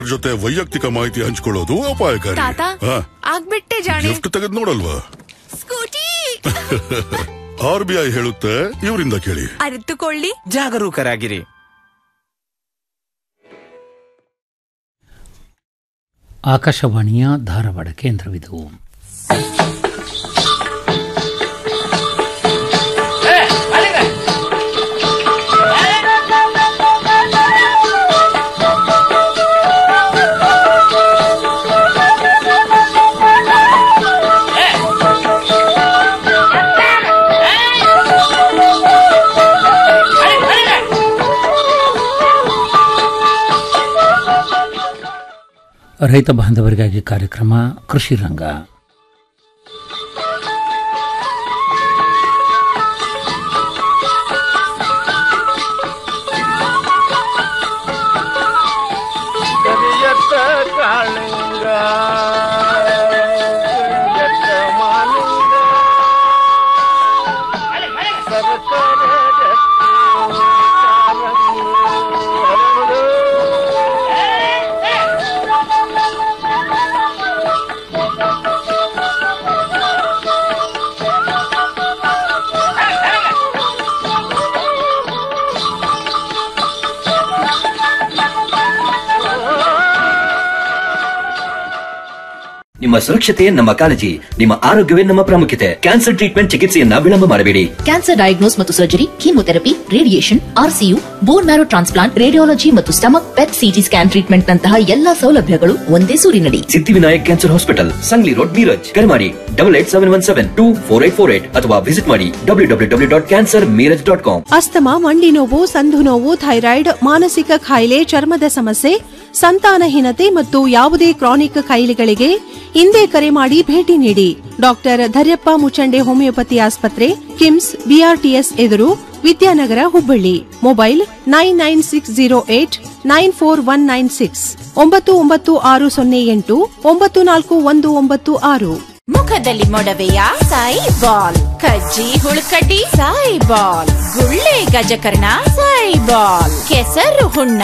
ಜೊತೆ ವೈಯಕ್ತಿಕ ಮಾಹಿತಿ ಹಂಚಿಕೊಳ್ಳೋದು ಅಪಾಯಕಾರಿ ತಾತ ಹಾ, ಆಗ್ಬಿಟ್ಟೆ ಜಾಣೆ ಗಿಫ್ಟ್ ತೆಗೆದು ನೋಡಲ್ವಾ ಸ್ಕೂಟಿ ಆರ್ ಬಿ ಐ ಹೇಳುತ್ತೆ ಇವರಿಂದ ಕೇಳಿ ಅರಿತುಕೊಳ್ಳಿ ಜಾಗರೂಕರಾಗಿರಿ ಆಕಾಶವಾಣಿಯ ಧಾರವಾಡ ಕೇಂದ್ರವಿದು ರೈತ ಬಾಂಧವರಿಗಾಗಿ ಕಾರ್ಯಕ್ರಮ ಕೃಷಿ ರಂಗ ಕರಿಯತ್ತ ಕಾಳಿಂಗ ಕರಿಯತ್ತ ಮಾಲಿಂಗ ಸರಸರ ಗಟ್ಟಿ ಕಾರಂಗಿ ಹರಡು. ನಿಮ್ಮ ಸುರಕ್ಷತೆ ನಮ್ಮ ಕಾಳಜಿ ನಿಮ್ಮ ಆರೋಗ್ಯವೇ ನಮ್ಮ ಪ್ರಾಮುಖ್ಯತೆ ಕ್ಯಾನ್ಸರ್ ಟ್ರೀಟ್ಮೆಂಟ್ ಚಿಕಿತ್ಸೆಯನ್ನ ವಿಳಂಬ ಮಾಡಬೇಡಿ ಕ್ಯಾನ್ಸರ್ ಡಯಾಗ್ನೋಸ್ ಮತ್ತು surgery chemotherapy radiation RCU bone marrow transplant radiology ಮತ್ತು stomach PET CT scan treatment ನಂತಹ ಎಲ್ಲಾ ಸೌಲಭ್ಯಗಳು ಒಂದೇ ಸೂರಿನಡಿ Siddhivinayak cancer hospital Sangli road Miraj ಕರೆ ಮಾಡಿ double eight seven one seven two four eight four eight ಅಥವಾ ವಿಸಿಟ್ ಮಾಡಿ W W W dot cancer Miraj dot com asthma ಮಂಡಿ ನೋವು ಸಂಧು ನೋವು ಥೈರಾಯ್ಡ್ ಮಾನಸಿಕ ಕಾಯಿಲೆ ಚರ್ಮದ ಸಮಸ್ಯೆ ಸಂತಾನಹೀನತೆ ಮತ್ತು ಯಾವುದೇ ಕ್ರಾನಿಕ್ ಕಾಯಿಲೆಗಳಿಗೆ ಹಿಂದೆ ಕರೆ ಮಾಡಿ ಭೇಟಿ ನೀಡಿ ಡಾಕ್ಟರ್ ಧರ್ಯಪ್ಪ ಮುಚಂಡೆ ಹೋಮಿಯೋಪತಿ ಆಸ್ಪತ್ರೆ ಕಿಮ್ಸ್ ಬಿಆರ್ಟಿಎಸ್ ಎದುರು Vidyanagar Hubballi mobile nine nine six zero eight nine four one nine six ಒಂಬತ್ತು ಒಂಬತ್ತು ಆರು ಸೊನ್ನೆ ಎಂಟು ಒಂಬತ್ತು ನಾಲ್ಕು ಒಂದು ಒಂಬತ್ತು ಆರು ಮುಖದಲ್ಲಿ ಮೊಡವೆಯ ಸಾಯಿ ಬಾಲ್ ಕಜ್ಜಿ ಹುಳುಕಡ್ಡಿ ಸಾಯಿ ಬಾಲ್ ಗುಳ್ಳೆ ಗಜಕರ್ಣ ಸಾಯಿ ಬಾಲ್ ಕೆಸರು ಹುಣ್ಣ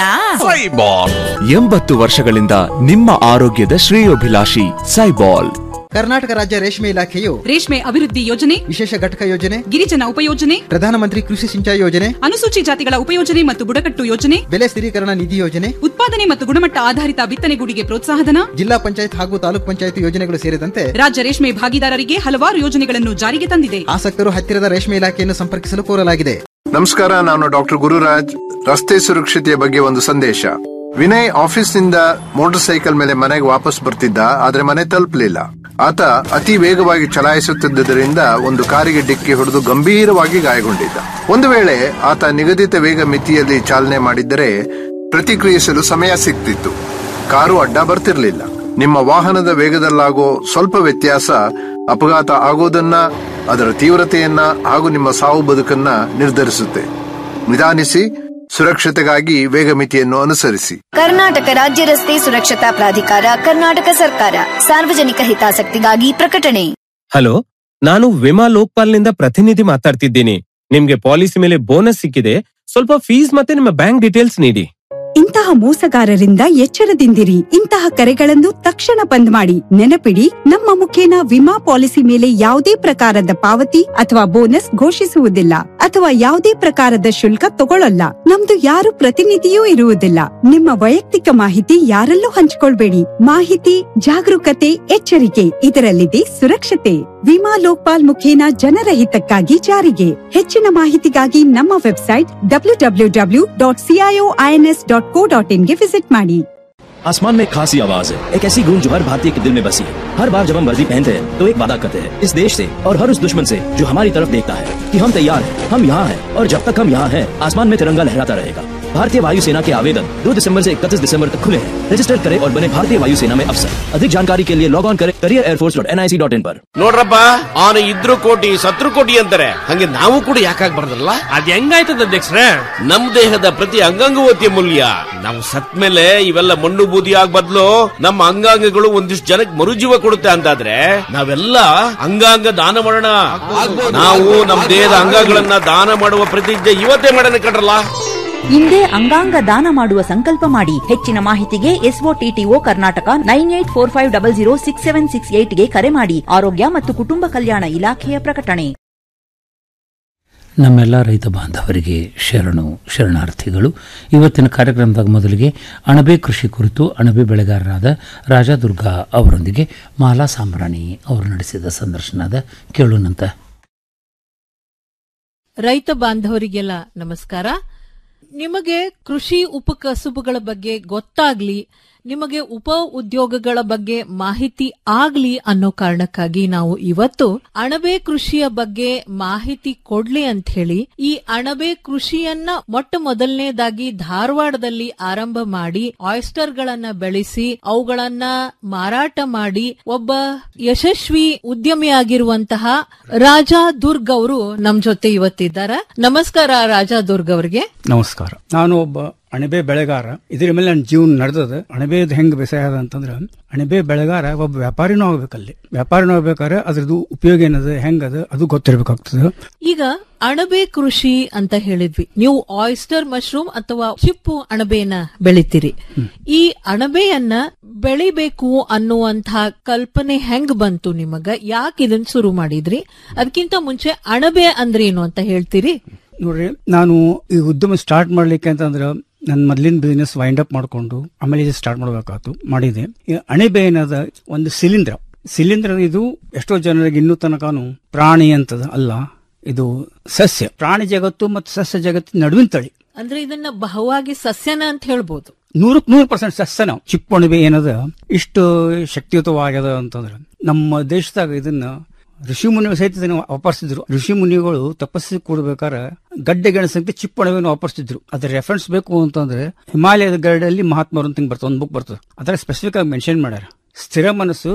ಎಂಬತ್ತು ವರ್ಷಗಳಿಂದ ನಿಮ್ಮ ಆರೋಗ್ಯದ ಶ್ರೇಯೋಭಿಲಾಷಿ ಸೈಬಾಲ್ ಕರ್ನಾಟಕ ರಾಜ್ಯ ರೇಷ್ಮೆ ಇಲಾಖೆಯು ರೇಷ್ಮೆ ಅಭಿವೃದ್ಧಿ ಯೋಜನೆ ವಿಶೇಷ ಘಟಕ ಯೋಜನೆ ಗಿರಿಜನ ಉಪಯೋಜನೆ ಪ್ರಧಾನಮಂತ್ರಿ ಕೃಷಿ ಸಿಂಚಾಯಿ ಯೋಜನೆ ಅನುಸೂಚಿ ಜಾತಿಗಳ ಉಪಯೋಜನೆ ಮತ್ತು ಬುಡಕಟ್ಟು ಯೋಜನೆ ಬೆಲೆ ಸ್ಥಿರೀಕರಣ ನಿಧಿ ಯೋಜನೆ ಉತ್ಪಾದನೆ ಮತ್ತು ಗುಣಮಟ್ಟ ಆಧಾರಿತ ಬಿತ್ತನೆಗೂಡಿಗೆ ಪ್ರೋತ್ಸಾಹಧನ ಜಿಲ್ಲಾ ಪಂಚಾಯತ್ ಹಾಗೂ ತಾಲೂಕ್ ಪಂಚಾಯತ್ ಯೋಜನೆಗಳು ಸೇರಿದಂತೆ ರಾಜ್ಯ ರೇಷ್ಮೆ ಭಾಗಿದಾರರಿಗೆ ಹಲವಾರು ಯೋಜನೆಗಳನ್ನು ಜಾರಿಗೆ ತಂದಿದೆ ಆಸಕ್ತರು ಹತ್ತಿರದ ರೇಷ್ಮೆ ಇಲಾಖೆಯನ್ನು ಸಂಪರ್ಕಿಸಲು ಕೋರಲಾಗಿದೆ ನಮಸ್ಕಾರ ನಾನು ಡಾಕ್ಟರ್ ಗುರುರಾಜ್ ರಸ್ತೆ ಸುರಕ್ಷತೆಯ ಬಗ್ಗೆ ಒಂದು ಸಂದೇಶ ವಿನಯ್ ಆಫೀಸ್ನಿಂದ ಮೋಟಾರ್ ಸೈಕಲ್ ಮೇಲೆ ಮನೆಗೆ ವಾಪಸ್ ಬರ್ತಿದ್ದ ಆದ್ರೆ ಮನೆ ತಲುಪಲಿಲ್ಲ ಆತ ಅತಿ ವೇಗವಾಗಿ ಚಲಾಯಿಸುತ್ತಿದ್ದರಿಂದ ಒಂದು ಕಾರಿಗೆ ಡಿಕ್ಕಿ ಹೊಡೆದು ಗಂಭೀರವಾಗಿ ಗಾಯಗೊಂಡಿದ್ದ ಒಂದು ವೇಳೆ ಆತ ನಿಗದಿತ ವೇಗ ಮಿತಿಯಲ್ಲಿ ಚಾಲನೆ ಮಾಡಿದ್ದರೆ ಪ್ರತಿಕ್ರಿಯಿಸಲು ಸಮಯ ಸಿಗ್ತಿತ್ತು ಕಾರು ಅಡ್ಡ ಬರ್ತಿರ್ಲಿಲ್ಲ ನಿಮ್ಮ ವಾಹನದ ವೇಗದಲ್ಲಾಗೋ ಸ್ವಲ್ಪ ವ್ಯತ್ಯಾಸ ಅಪಘಾತ ಆಗೋದನ್ನ ಅದರ ತೀವ್ರತೆಯನ್ನ ಹಾಗೂ ನಿಮ್ಮ ಸಾವು ಬದುಕನ್ನ ನಿರ್ಧರಿಸುತ್ತೆ ನಿಧಾನಿಸಿ ಸುರಕ್ಷತೆಗಾಗಿ ವೇಗ ಮಿತಿಯನ್ನು ಅನುಸರಿಸಿ ಕರ್ನಾಟಕ ರಾಜ್ಯ ರಸ್ತೆ ಸುರಕ್ಷತಾ ಪ್ರಾಧಿಕಾರ ಕರ್ನಾಟಕ ಸರ್ಕಾರ ಸಾರ್ವಜನಿಕ ಹಿತಾಸಕ್ತಿಗಾಗಿ ಪ್ರಕಟಣೆ ಹಲೋ ನಾನು ವಿಮಾ ಲೋಕ್ಪಾಲ್ನಿಂದ ಪ್ರತಿನಿಧಿ ಮಾತಾಡ್ತಿದ್ದೀನಿ ನಿಮ್ಗೆ ಪಾಲಿಸಿ ಮೇಲೆ ಬೋನಸ್ ಸಿಕ್ಕಿದೆ ಸ್ವಲ್ಪ ಫೀಸ್ ಮತ್ತೆ ನಿಮ್ಮ ಬ್ಯಾಂಕ್ ಡೀಟೇಲ್ಸ್ ನೀಡಿ ಇಂತಹ ಮೋಸಗಾರರಿಂದ ಎಚ್ಚರದಿಂದಿರಿ ಇಂತಹ ಕರೆಗಳನ್ನು ತಕ್ಷಣ ಬಂದ್ ಮಾಡಿ ನೆನಪಿಡಿ ನಮ್ಮ ಮುಖೇನ ವಿಮಾ ಪಾಲಿಸಿ ಮೇಲೆ ಯಾವುದೇ ಪ್ರಕಾರದ ಪಾವತಿ ಅಥವಾ ಬೋನಸ್ ಘೋಷಿಸುವುದಿಲ್ಲ ಅಥವಾ ಯಾವುದೇ ಪ್ರಕಾರದ ಶುಲ್ಕ ತಗೊಳ್ಳಲ್ಲ ನಮ್ದು ಯಾರು ಪ್ರತಿನಿಧಿಯೂ ಇರುವುದಿಲ್ಲ ನಿಮ್ಮ ವೈಯಕ್ತಿಕ ಮಾಹಿತಿ ಯಾರಲ್ಲೂ ಹಂಚಿಕೊಳ್ಬೇಡಿ ಮಾಹಿತಿ ಜಾಗರೂಕತೆ ಎಚ್ಚರಿಕೆ ಇದರಲ್ಲಿದೆ ಸುರಕ್ಷತೆ ವಿಮಾ ಲೋಕ್ಪಾಲ್ ಮುಖೇನ ಜನರ ಹಿತಕ್ಕಾಗಿ ಜಾರಿಗೆ ಹೆಚ್ಚಿನ ಮಾಹಿತಿಗಾಗಿ ನಮ್ಮ website W W W dot CIO INS dot co dot ಇನ್ಗೆ ವಿಸಿಟ್ ಮಾಡಿ आसमान में एक खासी आवाज है एक ऐसी गूंज जो हर भारतीय के दिल में बसी है हर बार जब हम वर्दी पहनते हैं तो एक वादा करते हैं इस देश से और हर उस दुश्मन से जो हमारी तरफ देखता है कि हम तैयार हैं हम यहाँ हैं और जब तक हम यहाँ हैं आसमान में तिरंगा लहराता रहेगा भारतीय वायुसेना के आवेदन 2 दिसंबर से 31 दिसंबर तक खुले हैं रजिस्टर करें और बने भारतीय वायुसेना में अफसर अधिक जानकारी के लिए लॉग ऑन करें career air force dot N I C dot in पर ನೋಡ್ರಪ್ಪ ಅವನು ಇದ್ರು ಕೋಟಿ ಸತ್ರು ಕೋಟಿ ಅಂತಾರೆ ಹಂಗೆ ನಾವು ಕೂಡ ಯಾಕಾಗ್ಬಾರ್ದಲ್ಲ ಅದ್ ಹೆಂಗಾಯ್ತದ ಅಧ್ಯಕ್ಷರೇ ನಮ್ ದೇಹದ ಪ್ರತಿ ಅಂಗಾಂಗವತಿಯ ಮೂಲ್ಯ ನಾವು ಸತ್ ಮೇಲೆ ಇವೆಲ್ಲ ಮಣ್ಣು ಬೂದಿ ಆಗ್ ಬದ್ಲು ನಮ್ಮ ಅಂಗಾಂಗಗಳು ಒಂದಿಷ್ಟು ಜನಕ್ಕೆ ಮರುಜೀವ ಕೊಡುತ್ತೆ ಅಂತಾದ್ರೆ ನಾವೆಲ್ಲ ಅಂಗಾಂಗ ದಾನ ಮಾಡೋಣ ನಾವು ನಮ್ಮ ದೇಹದ ಅಂಗಗಳನ್ನ ದಾನ ಮಾಡುವ ಪ್ರತಿಜ್ಞೆ ಇವತ್ತೇ ಮಾಡೋಣ ಕಟ್ರಲ್ಲ ಹಿಂದೆ ಅಂಗಾಂಗ ದಾನ ಮಾಡುವ ಸಂಕಲ್ಪ ಮಾಡಿ ಹೆಚ್ಚಿನ ಮಾಹಿತಿಗೆ SOTTO Karnataka nine eight four five double zero six seven six ಏಟ್ಗೆ ಕರೆ ಮಾಡಿ ಆರೋಗ್ಯ ಮತ್ತು ಕುಟುಂಬ ಕಲ್ಯಾಣ ಇಲಾಖೆಯ ಪ್ರಕಟಣೆ ನಮ್ಮೆಲ್ಲ ರೈತ ಬಾಂಧವರಿಗೆ ಶರಣು ಶರಣಾರ್ಥಿಗಳು ಇವತ್ತಿನ ಕಾರ್ಯಕ್ರಮದಾಗ ಮೊದಲಿಗೆ ಅಣಬೆ ಕೃಷಿ ಕುರಿತು ಅಣಬೆ ಬೆಳೆಗಾರರಾದ ರಾಜಾದುರ್ಗಾ ಅವರೊಂದಿಗೆ ಮಾಲಾ ಸಾಂಬ್ರಾಣಿ ಅವರು ನಡೆಸಿದ ಸಂದರ್ಶನದ ಕೇಳೋಣಂತ ರೈತ ಬಾಂಧವರಿಗೆಲ್ಲ ನಮಸ್ಕಾರ ನಿಮಗೆ ಕೃಷಿ ಉಪಕಸುಬುಗಳ ಬಗ್ಗೆ ಗೊತ್ತಾಗ್ಲಿ ನಿಮಗೆ ಉಪ ಉದ್ಯೋಗಗಳ ಬಗ್ಗೆ ಮಾಹಿತಿ ಆಗ್ಲಿ ಅನ್ನೋ ಕಾರಣಕ್ಕಾಗಿ ನಾವು ಇವತ್ತು ಅಣಬೆ ಕೃಷಿಯ ಬಗ್ಗೆ ಮಾಹಿತಿ ಕೊಡ್ಲಿ ಅಂತ ಹೇಳಿ ಈ ಅಣಬೆ ಕೃಷಿಯನ್ನ ಮೊಟ್ಟ ಮೊದಲನೇದಾಗಿ ಧಾರವಾಡದಲ್ಲಿ ಆರಂಭ ಮಾಡಿ ಆಯಿಸ್ಟರ್ ಗಳನ್ನ ಬೆಳೆಸಿ ಅವುಗಳನ್ನ ಮಾರಾಟ ಮಾಡಿ ಒಬ್ಬ ಯಶಸ್ವಿ ಉದ್ಯಮಿಯಾಗಿರುವಂತಹ ರಾಜಾ ದುರ್ಗ್ ಅವರು ನಮ್ ಜೊತೆ ಇವತ್ತಿದ್ದಾರೆ ನಮಸ್ಕಾರ ರಾಜಾ ದುರ್ಗ್ ಅವರಿಗೆ ನಮಸ್ಕಾರ ನಾನು ಒಬ್ಬ ಅಣಬೆ ಬೆಳೆಗಾರ ಇದ್ರ ಮೇಲೆ ನನ್ನ ಜೀವನ ನಡೆದದ ಅಣಬೆದ್ ಹೆಂಗ್ ಬೇಸಾಯ ಅದ ಅಂತಂದ್ರ ಅಣಬೆ ಬೆಳೆಗಾರ ಒಬ್ಬ ವ್ಯಾಪಾರಿನೂ ಆಗ್ಬೇಕಲ್ಲಿ ವ್ಯಾಪಾರಿನೂ ಆಗ್ಬೇಕಾದ್ರೆ ಅದ್ರದ್ದು ಉಪಯೋಗ ಏನದ ಹೆಂಗದ ಅದು ಗೊತ್ತಿರ್ಬೇಕಾಗ್ತದೆ ಈಗ ಅಣಬೆ ಕೃಷಿ ಅಂತ ಹೇಳಿದ್ವಿ ನೀವು ಆಯಿಸ್ಟರ್ ಮಶ್ರೂಮ್ ಅಥವಾ ಚಿಪ್ಪು ಅಣಬೆಯನ್ನ ಬೆಳಿತೀರಿ ಈ ಅಣಬೆಯನ್ನ ಬೆಳಿಬೇಕು ಅನ್ನುವಂತಹ ಕಲ್ಪನೆ ಹೆಂಗ್ ಬಂತು ನಿಮಗ ಯಾಕೆ ಇದನ್ನ ಶುರು ಮಾಡಿದ್ರಿ ಅದಕ್ಕಿಂತ ಮುಂಚೆ ಅಣಬೆ ಅಂದ್ರೆ ಏನು ಅಂತ ಹೇಳ್ತೀರಿ ನೋಡ್ರಿ ನಾನು ಈ ಉದ್ಯಮ ಸ್ಟಾರ್ಟ್ ಮಾಡ್ಲಿಕ್ಕೆ ಅಂತಂದ್ರ ನನ್ನ ಮೊದ್ಲಿನ ಬಿಸ್ನೆಸ್ ವೈಂಡ್ ಅಪ್ ಮಾಡ್ಕೊಂಡು ಆಮೇಲೆ ಇದು ಸ್ಟಾರ್ಟ್ ಮಾಡ್ಬೇಕಾಯ್ತು ಮಾಡಿದೆ ಈ ಅಣಬೆ ಏನದ ಒಂದು ಸಿಲಿಂದ್ರ ಸಿಲಿಂದ್ರ ಇದು ಎಷ್ಟೋ ಜನರಿಗೆ ಇನ್ನೂ ತನಕನು ಪ್ರಾಣಿ ಅಂತದ ಅಲ್ಲ ಇದು ಸಸ್ಯ ಪ್ರಾಣಿ ಜಗತ್ತು ಮತ್ತು ಸಸ್ಯ ಜಗತ್ತಿನ ನಡುವಿನ ತಳಿ ಅಂದ್ರೆ ಇದನ್ನ ಬಹುವಾಗಿ ಸಸ್ಯನ ಅಂತ ಹೇಳ್ಬೋದು ನೂರಕ್ಕೆ ನೂರು ಪರ್ಸೆಂಟ್ ಸಸ್ಯನ ಚಿಪ್ಪಣಿಬೆ ಏನದ ಇಷ್ಟು ಶಕ್ತಿಯುತವಾಗ್ಯದ ಅಂತಂದ್ರ ನಮ್ಮ ದೇಶದಾಗ ಇದನ್ನ ಋಷಿ ಮುನಿ ಸಹಿತ ಇದನ್ನ ವಾಪರ್ಸಿದ್ರು ಋಷಿ ಮುನಿಗಳು ತಪಸ್ಸಿ ಕೂಡಬೇಕಾದ್ರೆ ಗಡ್ಡೆ ಗೆಣಸಂತೆ ಚಿಪ್ಪಣವೆಯನ್ನು ವಾಪರ್ಸಿದ್ರು ಅದ್ರ ರೆಫರೆನ್ಸ್ ಬೇಕು ಅಂತಂದ್ರೆ ಹಿಮಾಲಯದ ಗರಡಲ್ಲಿ ಮಹಾತ್ಮರು ಅಂತ ಹಿಂಗ್ ಬರ್ತದೆ ಒಂದು ಬುಕ್ ಬರ್ತದೆ ಅದರ ಸ್ಪೆಸಿಫಿಕ್ ಆಗಿ ಮೆನ್ಷನ್ ಮಾಡ್ಯಾರ ಸ್ಥಿರ ಮನಸ್ಸು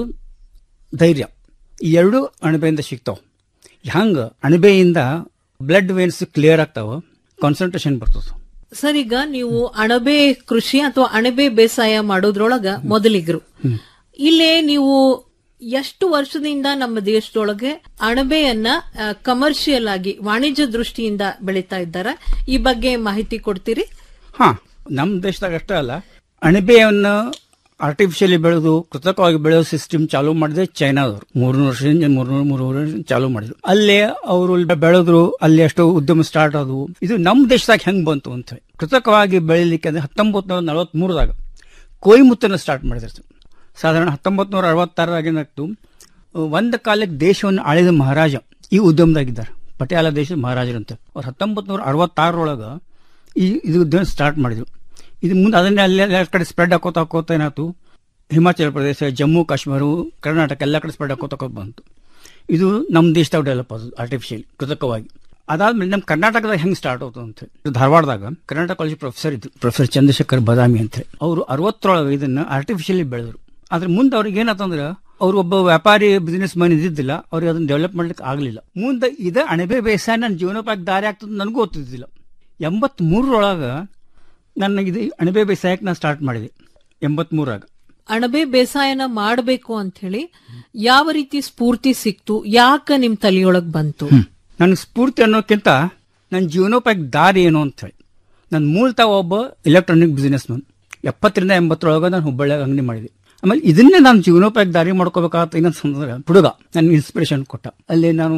ಧೈರ್ಯ ಈ ಎರಡು ಅಣಬೆಯಿಂದ ಸಿಗ್ತಾವ ಹಂಗ ಅಣಬೆಯಿಂದ ಬ್ಲಡ್ ವೇನ್ಸ್ ಕ್ಲಿಯರ್ ಆಗ್ತಾವ ಕಾನ್ಸಂಟ್ರೇಷನ್ ಬರ್ತದೆ ಸರ್ ಈಗ ನೀವು ಅಣಬೆ ಕೃಷಿ ಅಥವಾ ಅಣಬೆ ಬೇಸಾಯ ಮಾಡೋದ್ರೊಳಗ ಮೊದಲಿಗರು ಇಲ್ಲೇ ನೀವು ಎಷ್ಟು ವರ್ಷದಿಂದ ನಮ್ಮ ದೇಶದೊಳಗೆ ಅಣಬೆಯನ್ನ ಕಮರ್ಷಿಯಲ್ ಆಗಿ ವಾಣಿಜ್ಯ ದೃಷ್ಟಿಯಿಂದ ಬೆಳೀತಾ ಇದ್ದಾರೆ ಈ ಬಗ್ಗೆ ಮಾಹಿತಿ ಕೊಡ್ತೀರಿ ಹಾ ನಮ್ಮ ದೇಶದಾಗ ಅಷ್ಟೇ ಅಲ್ಲ ಅಣಬೆಯನ್ನು ಆರ್ಟಿಫಿಷಿಯಲಿ ಬೆಳೆದು ಕೃತಕವಾಗಿ ಬೆಳೆಯೋ ಸಿಸ್ಟಮ್ ಚಾಲೂ ಮಾಡಿದೆ ಚೈನಾದವರು ಮೂರ್ನೂರು ವರ್ಷದಿಂದ ಮೂರ್ನೂರು ಮೂರುವರೆ ವರ್ಷ ಚಾಲೂ ಮಾಡಿದ್ರು ಅಲ್ಲೇ ಅವರು ಬೆಳೆದ್ರು ಅಲ್ಲಿ ಎಷ್ಟೋ ಉದ್ಯಮ ಸ್ಟಾರ್ಟ್ ಆದವು ಇದು ನಮ್ಮ ದೇಶದಾಗ ಹೆಂಗ್ ಬಂತು ಅಂತ ಹೇಳಿ ಕೃತಕವಾಗಿ ಬೆಳಿಲಿಕ್ಕೆ ಅಂದ್ರೆ ಹತ್ತೊಂಬತ್ತು ನೂರ ನಲವತ್ಮೂರದಾಗ ಕೊಯ್ಮುತ್ತನ್ನು ಸ್ಟಾರ್ಟ್ ಮಾಡಿದ್ರು ಸಾಧಾರಣ ಹತ್ತೊಂಬತ್ತು ನೂರ ಅರವತ್ತಾರರಾಗ ಏನಾಗ್ತು ಒಂದು ಕಾಲಕ್ಕೆ ದೇಶವನ್ನು ಆಳಿದ ಮಹಾರಾಜ ಈ ಉದ್ಯಮದಾಗಿದ್ದಾರೆ ಪಟಿಯಾಲ ದೇಶದ ಮಹಾರಾಜರಂತೆ ಅವ್ರು ಹತ್ತೊಂಬತ್ತು ನೂರ ಅರವತ್ತಾರರೊಳಗ ಈ ಇದು ಉದ್ಯಮ ಸ್ಟಾರ್ಟ್ ಮಾಡಿದ್ರು ಇದು ಮುಂದೆ ಅದನ್ನೇ ಅಲ್ಲಿ ಎಲ್ಲ ಕಡೆ ಸ್ಪ್ರೆಡ್ ಹಾಕೋತ ಹಾಕೋತ ಏನಾಯ್ತು ಹಿಮಾಚಲ ಪ್ರದೇಶ ಜಮ್ಮು ಕಾಶ್ಮೀರ ಕರ್ನಾಟಕ ಎಲ್ಲ ಕಡೆ ಸ್ಪ್ರೆಡ್ ಹಾಕೋತ ಹಾಕೋತ ಬಂತು ಇದು ನಮ್ಮ ದೇಶದಾಗ ಡೆವಲಪ್ ಆದದ್ದು ಆರ್ಟಿಫಿಷಿಯಲ್ ಕೃತಕವಾಗಿ ಅದಾದ್ಮೇಲೆ ನಮ್ಮ ಕರ್ನಾಟಕದಾಗ ಹೆಂಗ್ ಸ್ಟಾರ್ಟ್ ಆಯ್ತು ಅಂತ ಹೇಳಿ ಧಾರವಾಡದಾಗ ಕರ್ನಾಟಕ ಕಾಲೇಜ್ ಪ್ರೊಫೆಸರ್ ಇದ್ರು ಪ್ರೊಫೆಸರ್ ಚಂದ್ರಶೇಖರ್ ಬದಾಮಿ ಅಂತ ಹೇಳಿ ಅವರು ಅರವತ್ತರೊಳಗೆ ಇದನ್ನ ಆರ್ಟಿಫಿಷಿಯಲಿ ಬೆಳೆದ್ರು ಆದ್ರೆ ಮುಂದೆ ಅವ್ರಿಗೆ ಏನಾತಂದ್ರೆ ಅವ್ರು ಒಬ್ಬ ವ್ಯಾಪಾರಿ ಬಿಸಿನೆಸ್ ಮನ್ ಇದ್ದಿದ್ದಿಲ್ಲ ಅವ್ರಿಗೆ ಅದನ್ನ ಡೆವಲಪ್ ಮಾಡ್ಲಿಕ್ಕೆ ಆಗಲಿಲ್ಲ ಮುಂದೆ ಇದ ಅಣಬೆ ಬೇಸಾಯ ನನ್ನ ಜೀವನೋಪಾಯಕ್ಕೆ ದಾರಿ ಆಗ್ತದೆ ನನಗೂ ಗೊತ್ತಿದ್ದಿಲ್ಲ ಎಂಬತ್ ಮೂರರೊಳಗ ನನ್ನ ಇದು ಅಣಬೆ ಬೇಸಾಯಕ್ಕೆ ನಾನು ಸ್ಟಾರ್ಟ್ ಮಾಡಿದೆ ಎಂಬತ್ ಮೂರಾಗ ಅಣಬೆ ಬೇಸಾಯನ ಮಾಡಬೇಕು ಅಂತ ಹೇಳಿ ಯಾವ ರೀತಿ ಸ್ಫೂರ್ತಿ ಸಿಕ್ತು ಯಾಕ ನಿಮ್ ತಲೆಯೊಳಗ್ ಬಂತು ನನಗೆ ಸ್ಫೂರ್ತಿ ಅನ್ನೋಕ್ಕಿಂತ ನನ್ನ ಜೀವನೋಪಾಯಕ್ಕೆ ದಾರಿ ಏನು ಅಂತ ಹೇಳಿ ನನ್ನ ಮೂಲತಃ ಒಬ್ಬ ಎಲೆಕ್ಟ್ರಾನಿಕ್ ಬಿಸಿನೆಸ್ ಮನ್ ಎಪ್ಪತ್ತರಿಂದ ಎಂಬತ್ತರೊಳಗೆ ನಾನು ಹುಬ್ಬಳ್ಳಿಯಾಗ ಅಂಗಡಿ ಮಾಡಿದೆ ಆಮೇಲೆ ಇದನ್ನೇ ನಾನು ಜೀವನೋಪಾಯಕ್ಕೆ ದಾರಿ ಮಾಡ್ಕೋಬೇಕಾಗತ್ತೆ ಇನ್ನೊಂದು ಹುಡುಗ ನನ್ಗೆ ಇನ್ಸ್ಪಿರೇಷನ್ ಕೊಟ್ಟ ಅಲ್ಲಿ ನಾನು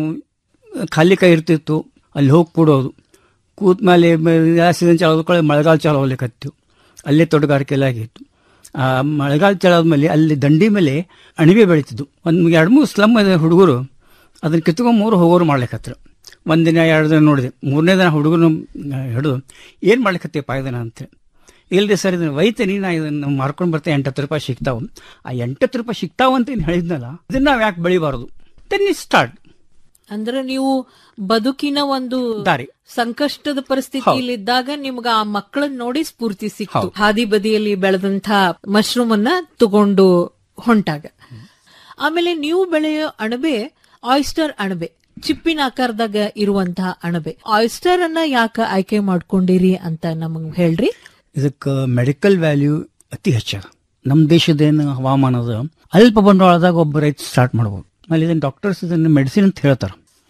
ಖಾಲಿ ಕೈ ಇರ್ತಿತ್ತು ಅಲ್ಲಿ ಹೋಗಿ ಕೂಡೋದು ಕೂತ್ ಮೇಲೆ ಸೀಸನ್ ಚಾಲೋದ್ಕೊಳ್ಳಿ ಮಳೆಗಾಲ ಚಾಲು ಹೋಗ್ಲಿಕ್ಕತ್ತು ಅಲ್ಲೇ ತೋಟಗಾರಿಕೆ ಎಲ್ಲ ಆಗಿತ್ತು ಆ ಮಳೆಗಾಲ ಚಾಲಾದ್ಮೇಲೆ ಅಲ್ಲಿ ದಂಡಿ ಮೇಲೆ ಅಣಿಬೆ ಬೆಳೀತಿದ್ದು ಒಂದು ಎರಡು ಮೂರು ಸ್ಲಮ್ ಇದೆ ಹುಡುಗರು ಅದನ್ನ ಕಿತ್ಕೊಂಡ್ ಮೂರು ಹೋಗೋರು ಮಾಡ್ಲಿಕ್ಕತ್ರ ಒಂದಿನ ಎರಡು ದಿನ ನೋಡಿದೆ ಮೂರನೇ ದಿನ ಹುಡುಗರು ಹಿಡಿದು ಏನು ಮಾಡ್ಲಿಕ್ಕತ್ತಿ ಪಾಯ್ದನ ಅಂತ ಇಲ್ರಿ ಸರ್ ಇದನ್ನ ಒಯ್ತೀನಿ ನಾ ಇದನ್ನ ಮಾರ್ಕೊಂಡು ಬರ್ತೇನೆ ಎಂಟತ್ತು ರೂಪಾಯಿ ಸಿಗ್ತಾವ ಆ ಎಂಟತ್ತು ರೂಪಾಯಿ ಸಿಗ್ತಾವ ಅಂತ ಏನು ಹೇಳಿದ್ನಲ್ಲ ಇದನ್ನ ನಾವು ಯಾಕೆ ಬೆಳಿಬಾರದು ದೆನ್ ಸ್ಟಾರ್ಟ್ ಅಂದ್ರೆ ನೀವು ಬದುಕಿನ ಒಂದು ದಾರಿ ಸಂಕಷ್ಟದ ಪರಿಸ್ಥಿತಿಯಲ್ಲಿದ್ದಾಗ ನಿಮ್ಗ ಆ ಮಕ್ಕಳನ್ನ ನೋಡಿ ಸ್ಫೂರ್ತಿ ಸಿಕ್ತು ಹಾದಿ ಬದಿಯಲ್ಲಿ ಬೆಳೆದಂತ ಮಶ್ರೂಮ್ ಅನ್ನ ತಗೊಂಡು ಹೊಂಟಾಗ ಆಮೇಲೆ ನೀವು ಬೆಳೆಯೋ ಅಣಬೆ ಆಯಿಸ್ಟರ್ ಅಣಬೆ ಚಿಪ್ಪಿನ ಆಕಾರದಾಗ ಇರುವಂತಹ ಅಣಬೆ ಆಯಿಸ್ಟರ್ ಅನ್ನ ಯಾಕ ಆಯ್ಕೆ ಮಾಡ್ಕೊಂಡಿರಿ ಅಂತ ನಮಗ್ ಹೇಳ್ರಿ ಇದಕ್ಕೆ ಮೆಡಿಕಲ್ ವ್ಯಾಲ್ಯೂ ಅತಿ ಹೆಚ್ಚದ ನಮ್ಮ ದೇಶದೇನು ಹವಾಮಾನದ ಅಲ್ಪ ಬಂಡವಾಳದಾಗ ಒಬ್ಬ ರೈತ ಸ್ಟಾರ್ಟ್ ಮಾಡ್ಬೋದು ಆಮೇಲೆ ಇದನ್ನ ಡಾಕ್ಟರ್ಸ್ ಇದನ್ನ ಮೆಡಿಸಿನ್ ಅಂತ ಹೇಳ್ತಾರೆ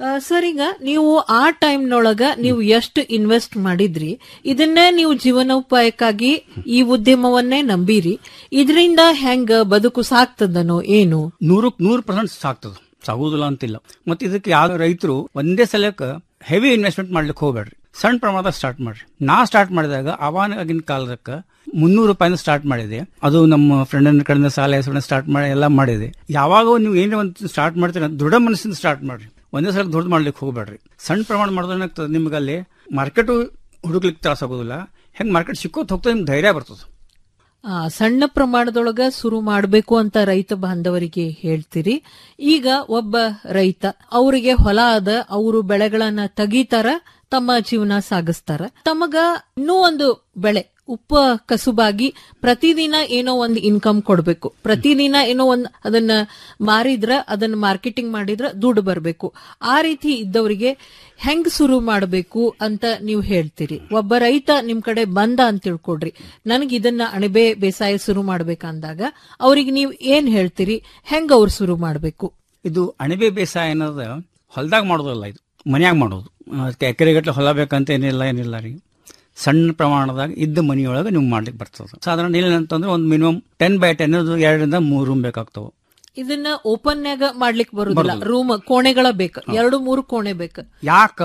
ಸರ್ ಈಗ ನೀವು ಆ ಟೈಮ್ನೊಳಗ ನೀವು ಎಷ್ಟು ಇನ್ವೆಸ್ಟ್ ಮಾಡಿದ್ರಿ ಇದನ್ನೇ ನೀವು ಜೀವನೋಪಾಯಕ್ಕಾಗಿ ಈ ಉದ್ಯಮವನ್ನೇ ನಂಬಿರಿ ಇದರಿಂದ ಹೆಂಗ ಬದುಕು ಸಾಕ್ತದನೋ ಏನು ನೂರಕ್ಕೆ ನೂರು ಪರ್ಸೆಂಟ್ ಸಾಕ್ತದ ಸಾಗುದಿಲ್ಲ ಅಂತಿಲ್ಲ ಮತ್ತೆ ಇದಕ್ಕೆ ಯಾವ ರೈತರು ಒಂದೇ ಸಲಕ್ಕೆ ಹೆವಿ ಇನ್ವೆಸ್ಟ್ಮೆಂಟ್ ಮಾಡ್ಲಿಕ್ಕೆ ಹೋಗ್ಬೇಡ್ರಿ ಸಣ್ಣ ಪ್ರಮಾಣದ ಸ್ಟಾರ್ಟ್ ಮಾಡ್ರಿ ನಾ ಸ್ಟಾರ್ಟ್ ಮಾಡಿದಾಗ ಅವಾಗಿನ ಕಾಲದಕ್ಕೆ ಮುನ್ನೂರು ರೂಪಾಯಿಂದ ಸ್ಟಾರ್ಟ್ ಮಾಡಿದೆ ಅದು ನಮ್ಮ ಫ್ರೆಂಡ್ ಕಡೆಯಿಂದ ಸಾಲ ಹೆಸರನ್ನ ಸ್ಟಾರ್ಟ್ ಮಾಡಿ ಎಲ್ಲ ಮಾಡಿದೆ ಯಾವಾಗ ನೀವು ಏನೇ ಒಂದು ಸ್ಟಾರ್ಟ್ ಮಾಡ್ತೀರ ದೃಢ ಮನಸ್ಸಿಂದ ಸ್ಟಾರ್ಟ್ ಮಾಡ್ರಿ ಒಂದೇ ಸಲ ದೊಡ್ಡ ಮಾಡ್ಲಿಕ್ಕೆ ಹೋಗ್ಬೇಡ್ರಿ ಸಣ್ಣ ಪ್ರಮಾಣ ಮಾಡಿದ್ರೆ ಏನಾಗ್ತದೆ ನಿಮ್ಗೆ ಅಲ್ಲಿ ಮಾರ್ಕೆಟು ಹುಡುಕ್ಲಿಕ್ಕೆ ತ್ರಾಸ ಆಗೋದಿಲ್ಲ ಹೆಂಗ್ ಮಾರ್ಕೆಟ್ ಸಿಕ್ಕೋತ್ ಹೋಗ್ತದೆ ನಿಮ್ಗೆ ಧೈರ್ಯ ಬರ್ತದೆ ಆ, ಸಣ್ಣ ಪ್ರಮಾಣದೊಳಗ ಶುರು ಮಾಡಬೇಕು ಅಂತ ರೈತ ಬಾಂಧವರಿಗೆ ಹೇಳ್ತೀರಿ ಈಗ ಒಬ್ಬ ರೈತ ಅವರಿಗೆ ಹೊಲ ಅದ ಅವರು ಬೆಳೆಗಳನ್ನ ತೆಗಿತಾರ ತಮ್ಮ ಜೀವನ ಸಾಗಿಸ್ತಾರ ತಮಗ ಇನ್ನೂ ಒಂದು ಬೆಳೆ ಉಪ ಕಸುಬಾಗಿ ಪ್ರತಿದಿನ ಏನೋ ಒಂದು ಇನ್ಕಮ್ ಕೊಡ್ಬೇಕು ಪ್ರತಿದಿನ ಏನೋ ಒಂದ್ ಅದನ್ನ ಮಾರಿದ್ರ ಅದನ್ನ ಮಾರ್ಕೆಟಿಂಗ್ ಮಾಡಿದ್ರ ದುಡ್ಡು ಬರ್ಬೇಕು ಆ ರೀತಿ ಇದ್ದವರಿಗೆ ಹೆಂಗ್ ಶುರು ಮಾಡಬೇಕು ಅಂತ ನೀವು ಹೇಳ್ತೀರಿ ಒಬ್ಬ ರೈತ ನಿಮ್ ಕಡೆ ಬಂದ ಅಂತ ತಿಳ್ಕೊಡ್ರಿ ನನಗೆ ಇದನ್ನ ಅಣಬೆ ಬೇಸಾಯ ಶುರು ಮಾಡ್ಬೇಕಂದಾಗ ಅವ್ರಿಗೆ ನೀವು ಏನ್ ಹೇಳ್ತೀರಿ ಹೆಂಗ್ ಅವ್ರು ಶುರು ಮಾಡ್ಬೇಕು ಇದು ಅಣಬೆ ಬೇಸಾಯ ಅನ್ನೋದು ಹೊಲದಾಗ ಮಾಡೋದಲ್ಲ ಇದು ಮನ್ಯಾಗ ಮಾಡೋದು ಅದಕ್ಕೆ ಎಕರೆಗಟ್ಟಲೆ ಹೊಲ ಬೇಕಂತ ಏನಿಲ್ಲ ಏನಿಲ್ಲ ರೀ ಸಣ್ಣ ಪ್ರಮಾಣದಾಗ ಇದ್ದ ಮನಿಯೊಳಗೆ ನೀವು ಮಾಡ್ಲಿಕ್ಕೆ ಬರ್ತದೆ ಸಾಧಾರಣ ಏನಂತಂದ್ರೆ ಒಂದು ಮಿನಿಮಮ್ ಟೆನ್ ಬೈ ಟೆನ್ ಎರಡರಿಂದ ಮೂರು ರೂಮ್ ಬೇಕಾಗ್ತವೆ ಇದನ್ನ ಓಪನ್ಯಾಗ ಮಾಡ್ಲಿಕ್ಕೆ ಬರುದಿಲ್ಲ ಬರುದಿಲ್ಲ. ರೂಮ್ ಕೋಣೆಗಳ ಬೇಕು ಎರಡು ಮೂರು ಕೋಣೆ ಬೇಕು ಯಾಕ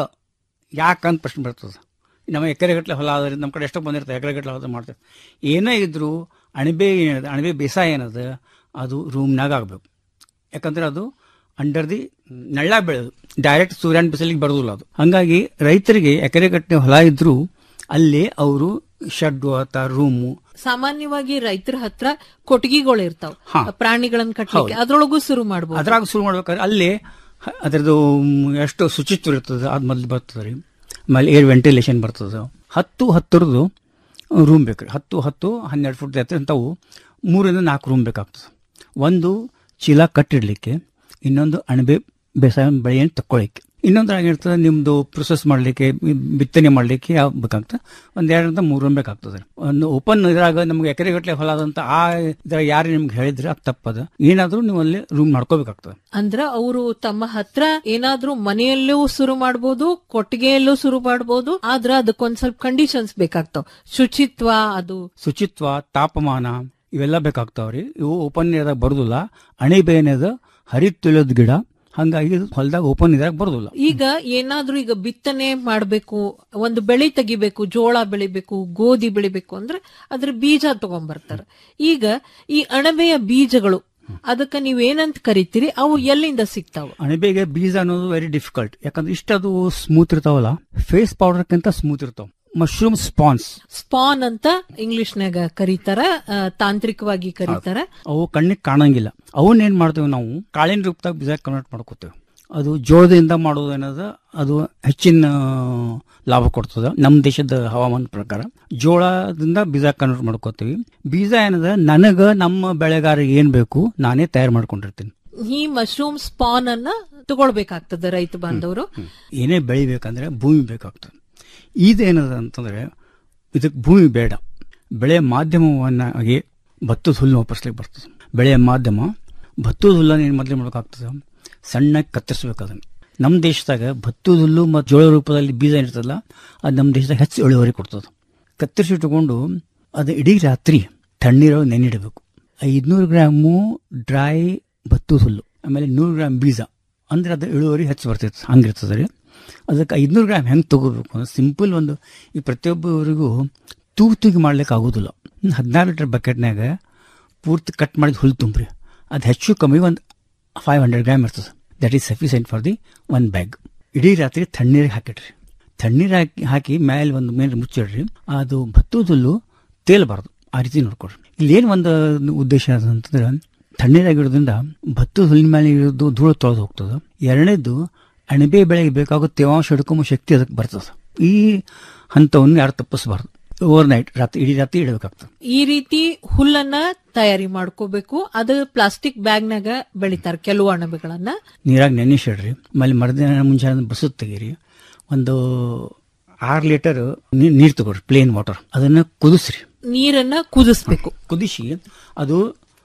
ಯಾಕ ಅಂತ ಪ್ರಶ್ನೆ ಬರ್ತದೆ ನಮ್ಮ ಎಕರೆಗಟ್ಟಲೆ ಹೊಲ ಆದ್ರಿಂದ ನಮ್ಮ ಕಡೆ ಎಷ್ಟೋ ಬಂದಿರ್ತದೆ ಎಕರೆಗಟ್ಟಲೆ ಹೊಲ ಮಾಡ್ತೇವೆ ಏನೇ ಇದ್ರು ಅಣಬೆ ಏನದ ಅಣಬೆ ಬೇಸಾಯ ಏನದ ಅದು ರೂಮ್ನಾಗ ಆಗಬೇಕು ಯಾಕಂದ್ರೆ ಅದು ಅಂಡರ್ ದಿ ನೆಳ್ಳ ಬೆಳೆದು ಡೈರೆಕ್ಟ್ ಸೂರ್ಯನ ಬಿಸಿಲಿಗೆ ಬರೋದಿಲ್ಲ ಅದು ಹಂಗಾಗಿ ರೈತರಿಗೆ ಎಕರೆಗಟ್ಟಲೆ ಹೊಲ ಇದ್ರು ಅಲ್ಲೇ ಅವರು ಶೆಡ್ ಅಥವಾ ರೂಮು ಸಾಮಾನ್ಯವಾಗಿ ರೈತರ ಹತ್ರ ಕೊಟ್ಟಿಗೆಗಳು ಇರ್ತಾವ ಹಾ. ಪ್ರಾಣಿಗಳನ್ನ ಕಟ್ಟಲಿಕ್ಕೆ ಅದ್ರೊಳಗೂ ಶುರು ಮಾಡಬಹುದು ಅದ್ರಾಗ ಶುರು ಮಾಡ್ಬೇಕಾದ್ರೆ ಅಲ್ಲಿ ಅದರದ್ದು ಎಷ್ಟು ಶುಚಿತ್ವ ಇರ್ತದೆ ಅದು ಮೊದಲು ಬರ್ತದೆ ರೀ ಆಮೇಲೆ ಏರ್ ವೆಂಟಿಲೇಷನ್ ಬರ್ತದೆ ಹತ್ತು ಹತ್ತರದ್ದು ರೂಮ್ ಬೇಕು ರೀ ಹತ್ತು ಹತ್ತು ಹನ್ನೆರಡು ಫುಟ್ ಎತ್ತರ ಅಂಥವು ಮೂರಿಂದ ನಾಲ್ಕು ರೂಮ್ ಬೇಕಾಗ್ತದೆ ಒಂದು ಚೀಲ ಕಟ್ಟಿಡ್ಲಿಕ್ಕೆ ಇನ್ನೊಂದು ಅಣಬೆ ಬೇಸಾಯ ಬೆಳೆಯನ್ನು ತಕ್ಕೊಳ್ಳಿಕ್ಕೆ ಇನ್ನೊಂದ್ರಾಗ ಇರ್ತದೆ ನಿಮ್ದು ಪ್ರೊಸೆಸ್ ಮಾಡಲಿಕ್ಕೆ ಬಿತ್ತನೆ ಮಾಡಲಿಕ್ಕೆ ಯಾವ ಬೇಕಾಗ್ತದೆ ಒಂದ್ ಎರಡರಿಂದ ಮೂರು ರೂಮ್ ಬೇಕಾಗ್ತದೆ ಒಂದು ಓಪನ್ ಇದ್ರಾಗ ನಮ್ಗೆ ಎಕರೆಗಟ್ಟಲೆ ಹೊಲ ಆದಂತ ಆ ಇದ್ರಾಗ ಯಾರು ನಿಮ್ಗೆ ಹೇಳಿದ್ರೆ ಅದು ತಪ್ಪದ ಏನಾದ್ರೂ ನೀವು ಅಲ್ಲಿ ರೂಮ್ ಮಾಡ್ಕೋಬೇಕಾಗ್ತದೆ ಅಂದ್ರ ಅವರು ತಮ್ಮ ಹತ್ರ ಏನಾದ್ರೂ ಮನೆಯಲ್ಲೂ ಶುರು ಮಾಡಬಹುದು ಕೊಟ್ಟಿಗೆಯಲ್ಲೂ ಶುರು ಮಾಡಬಹುದು ಆದ್ರ ಅದಕ್ಕೊಂದ್ ಸ್ವಲ್ಪ ಕಂಡೀಷನ್ಸ್ ಬೇಕಾಗ್ತಾವ ಶುಚಿತ್ವ ಅದು ಶುಚಿತ್ವ ತಾಪಮಾನ ಇವೆಲ್ಲ ಬೇಕಾಗ್ತಾವ್ರಿ ಇವು ಓಪನ್ ಏರಿಯಾದಾಗ ಬರುದಿಲ್ಲ ಅಣೆಬೇನೆದ ಹರಿತುಳಿಯೋದ್ ಗಿಡ ಹಂಗಾಗಿ ಹೊಲದಾಗ ಓಪನ್ ಇದ್ರಾಗ ಬರುದಿಲ್ಲ ಈಗ ಏನಾದ್ರೂ ಈಗ ಬಿತ್ತನೆ ಮಾಡ್ಬೇಕು ಒಂದು ಬೆಳೆ ತೆಗಿಬೇಕು ಜೋಳ ಬೆಳಿಬೇಕು ಗೋಧಿ ಬೆಳಿಬೇಕು ಅಂದ್ರೆ ಅದ್ರ ಬೀಜ ತಗೊಂಡ್ಬರ್ತಾರ ಈಗ ಈ ಅಣಬೆಯ ಬೀಜಗಳು ಅದಕ್ಕ ನೀವೇನಂತ ಕರಿತೀರಿ ಅವು ಎಲ್ಲಿಂದ ಸಿಗ್ತಾವ ಅಣಬೆಗೆ ಬೀಜ ಅನ್ನೋದು ವೆರಿ ಡಿಫಿಕಲ್ಟ್ ಯಾಕಂದ್ರೆ ಇಷ್ಟದು ಸ್ಮೂತ್ ಇರ್ತಾವಲ್ಲ ಫೇಸ್ ಪೌಡರ್ಕ್ಕಿಂತ ಸ್ಮೂತ್ ಇರ್ತಾವ ಮಶ್ರೂಮ್ ಸ್ಪಾನ್ಸ್ ಸ್ಪಾನ್ ಅಂತ ಇಂಗ್ಲಿಷ್ನಾಗ ಕರೀತಾರ ಆ, ತಾಂತ್ರಿಕವಾಗಿ ಕರೀತಾರ ಅವು ಕಣ್ಣಿಗೆ ಕಾಣಂಗಿಲ್ಲ ಅವನ್ನ ಏನ್ ಮಾಡ್ತೇವೆ ನಾವು ಕಾಳಿನ ರೂಪದಾಗ ಬೀಜ ಕನ್ವರ್ಟ್ ಮಾಡ್ಕೋತೇವೆ ಅದು ಜೋಳದಿಂದ ಮಾಡೋದು ಏನದ ಅದು ಹೆಚ್ಚಿನ ಲಾಭ ಕೊಡ್ತದ ನಮ್ಮ ದೇಶದ ಹವಾಮಾನ ಪ್ರಕಾರ ಜೋಳದಿಂದ ಬೀಜ ಕನ್ವರ್ಟ್ ಮಾಡ್ಕೋತೀವಿ ಬೀಜ ಏನದ ನನಗ ನಮ್ಮ ಬೆಳೆಗಾರರಿಗೆ ಏನ್ ಬೇಕು ನಾನೇ ತಯಾರು ಮಾಡ್ಕೊಂಡಿರ್ತೀನಿ ಈ ಮಶ್ರೂಮ್ ಸ್ಪಾನ್ ಅನ್ನ ತಗೊಳ್ಬೇಕಾಗ್ತದೆ ರೈತ ಬಾಂಧವರು ಏನೇ ಬೆಳಿಬೇಕಂದ್ರೆ ಭೂಮಿ ಬೇಕಾಗ್ತದೆ ಇದೇನದ ಅಂತಂದ್ರೆ ಇದಕ್ಕೆ ಭೂಮಿ ಬೇಡ ಬೆಳೆ ಮಾಧ್ಯಮವನ್ನಾಗಿ ಭತ್ತದ ಹುಲ್ಲು ವಾಪಸ್ಲಿಕ್ಕೆ ಬರ್ತದೆ ಬೆಳೆಯ ಮಾಧ್ಯಮ ಭತ್ತದ ಹುಲ್ಲನ್ನು ಏನು ಮೊದಲೇ ಮಾಡೋಕ್ಕಾಗ್ತದೆ ಸಣ್ಣಗೆ ಕತ್ತರಿಸ್ಬೇಕು ಅದನ್ನು ನಮ್ಮ ದೇಶದಾಗ ಭತ್ತದ ಹುಲ್ಲು ಮತ್ತು ಜೋಳ ರೂಪದಲ್ಲಿ ಬೀಜ ಇರ್ತದಲ್ಲ ಅದು ನಮ್ಮ ದೇಶದಾಗ ಹೆಚ್ಚು ಇಳುವರಿ ಕೊಡ್ತದೆ ಕತ್ತರಿಸಿಟ್ಟುಕೊಂಡು ಅದು ಇಡೀ ರಾತ್ರಿ ತಣ್ಣೀರೊಳಗೆ ನೆನಿಡಬೇಕು ಐದುನೂರು ಗ್ರಾಮು ಡ್ರೈ ಭತ್ತದ ಹುಲ್ಲು ಆಮೇಲೆ ನೂರು ಗ್ರಾಮ್ ಬೀಜ ಅಂದ್ರೆ ಅದು ಇಳುವರಿ ಹೆಚ್ಚು ಬರ್ತೈತೆ ಹಂಗಿರ್ತದೆ ರೀ ಅದಕ್ಕೆ ಐದುನೂರು ಗ್ರಾಮ್ ಹೆಂಗೆ ತಗೋಬೇಕು ಅಂದ್ರೆ ಸಿಂಪಲ್ ಒಂದು ಈ ಪ್ರತಿಯೊಬ್ಬರಿಗೂ ತೂಗು ತೂಗಿ ಮಾಡ್ಲಿಕ್ಕೆ ಆಗೋದಿಲ್ಲ ಹದಿನಾರು ಲೀಟರ್ ಬಕೆಟ್ನಾಗ ಪೂರ್ತಿ ಕಟ್ ಮಾಡಿದ ಹುಲ್ಲು ತುಂಬ್ರಿ ಅದು ಹೆಚ್ಚು ಕಮ್ಮಿ ಒಂದು ಫೈವ್ ಹಂಡ್ರೆಡ್ ಗ್ರಾಮ್ ಇರ್ತದೆ that is sufficient for the one bag ಇಡೀ ರಾತ್ರಿ ತಣ್ಣೀರಿಗೆ ಹಾಕಿಡ್ರಿ ತಣ್ಣೀರು ಹಾಕಿ ಹಾಕಿ ಮೇಲೆ ಒಂದು ಮೇಲೆ ಮುಚ್ಚಿಡ್ರಿ ಅದು ಭತ್ತದ ಹುಲ್ಲು ತೇಲಬಾರ್ದು ಆ ರೀತಿ ನೋಡ್ಕೊಡ್ರಿ ಇಲ್ಲಿ ಏನು ಒಂದು ಉದ್ದೇಶ ಅದ ಅಂತಂದ್ರೆ ತಣ್ಣೀರಾಗಿರೋದ್ರಿಂದ ಭತ್ತದ ಹುಲ್ಲಿನ ಮೇಲೆ ಇರೋದು ಧೂಳು ತೊಳೆದು ಹೋಗ್ತದೆ ಎರಡನೇದು ಅಣಬೆ ಬೆಳೆಗೆ ಬೇಕಾಗೋ ತೇವಾಂಶ ಹಿಡ್ಕೊಂಬ ಶಕ್ತಿ ಅದಕ್ಕೆ ಬರ್ತದೆ ಈ ಹಂತವನ್ನು ಯಾರು ತಪ್ಪಿಸಬಾರ್ದು ಓವರ್ ನೈಟ್ ರಾತ್ರಿ ಇಡೀ ರಾತ್ರಿ ಇಡಬೇಕಾಗ್ತದೆ ಈ ರೀತಿ ಹುಲ್ಲನ್ನ ತಯಾರಿ ಮಾಡ್ಕೋಬೇಕು ಅದು ಪ್ಲಾಸ್ಟಿಕ್ ಬ್ಯಾಗ್ನಾಗ ಬೆಳಿತಾರ ಕೆಲವು ಅಣಬೆಗಳನ್ನ ನೀರಾಗ ನೆನೆಸಿಡ್ರಿ ಆಮೇಲೆ ಮರುದಿನ ಮುಂಜಾನೆ ಬಸದ್ ತೆಗೀರಿ ಒಂದು ಆರು ಲೀಟರ್ ನೀರು ತಗೊಳ್ರಿ ಪ್ಲೇನ್ ವಾಟರ್ ಅದನ್ನ ಕುದಿಸ್ರಿ ನೀರನ್ನ ಕುದಿಸ್ಬೇಕು ಕುದಿಸಿ ಅದು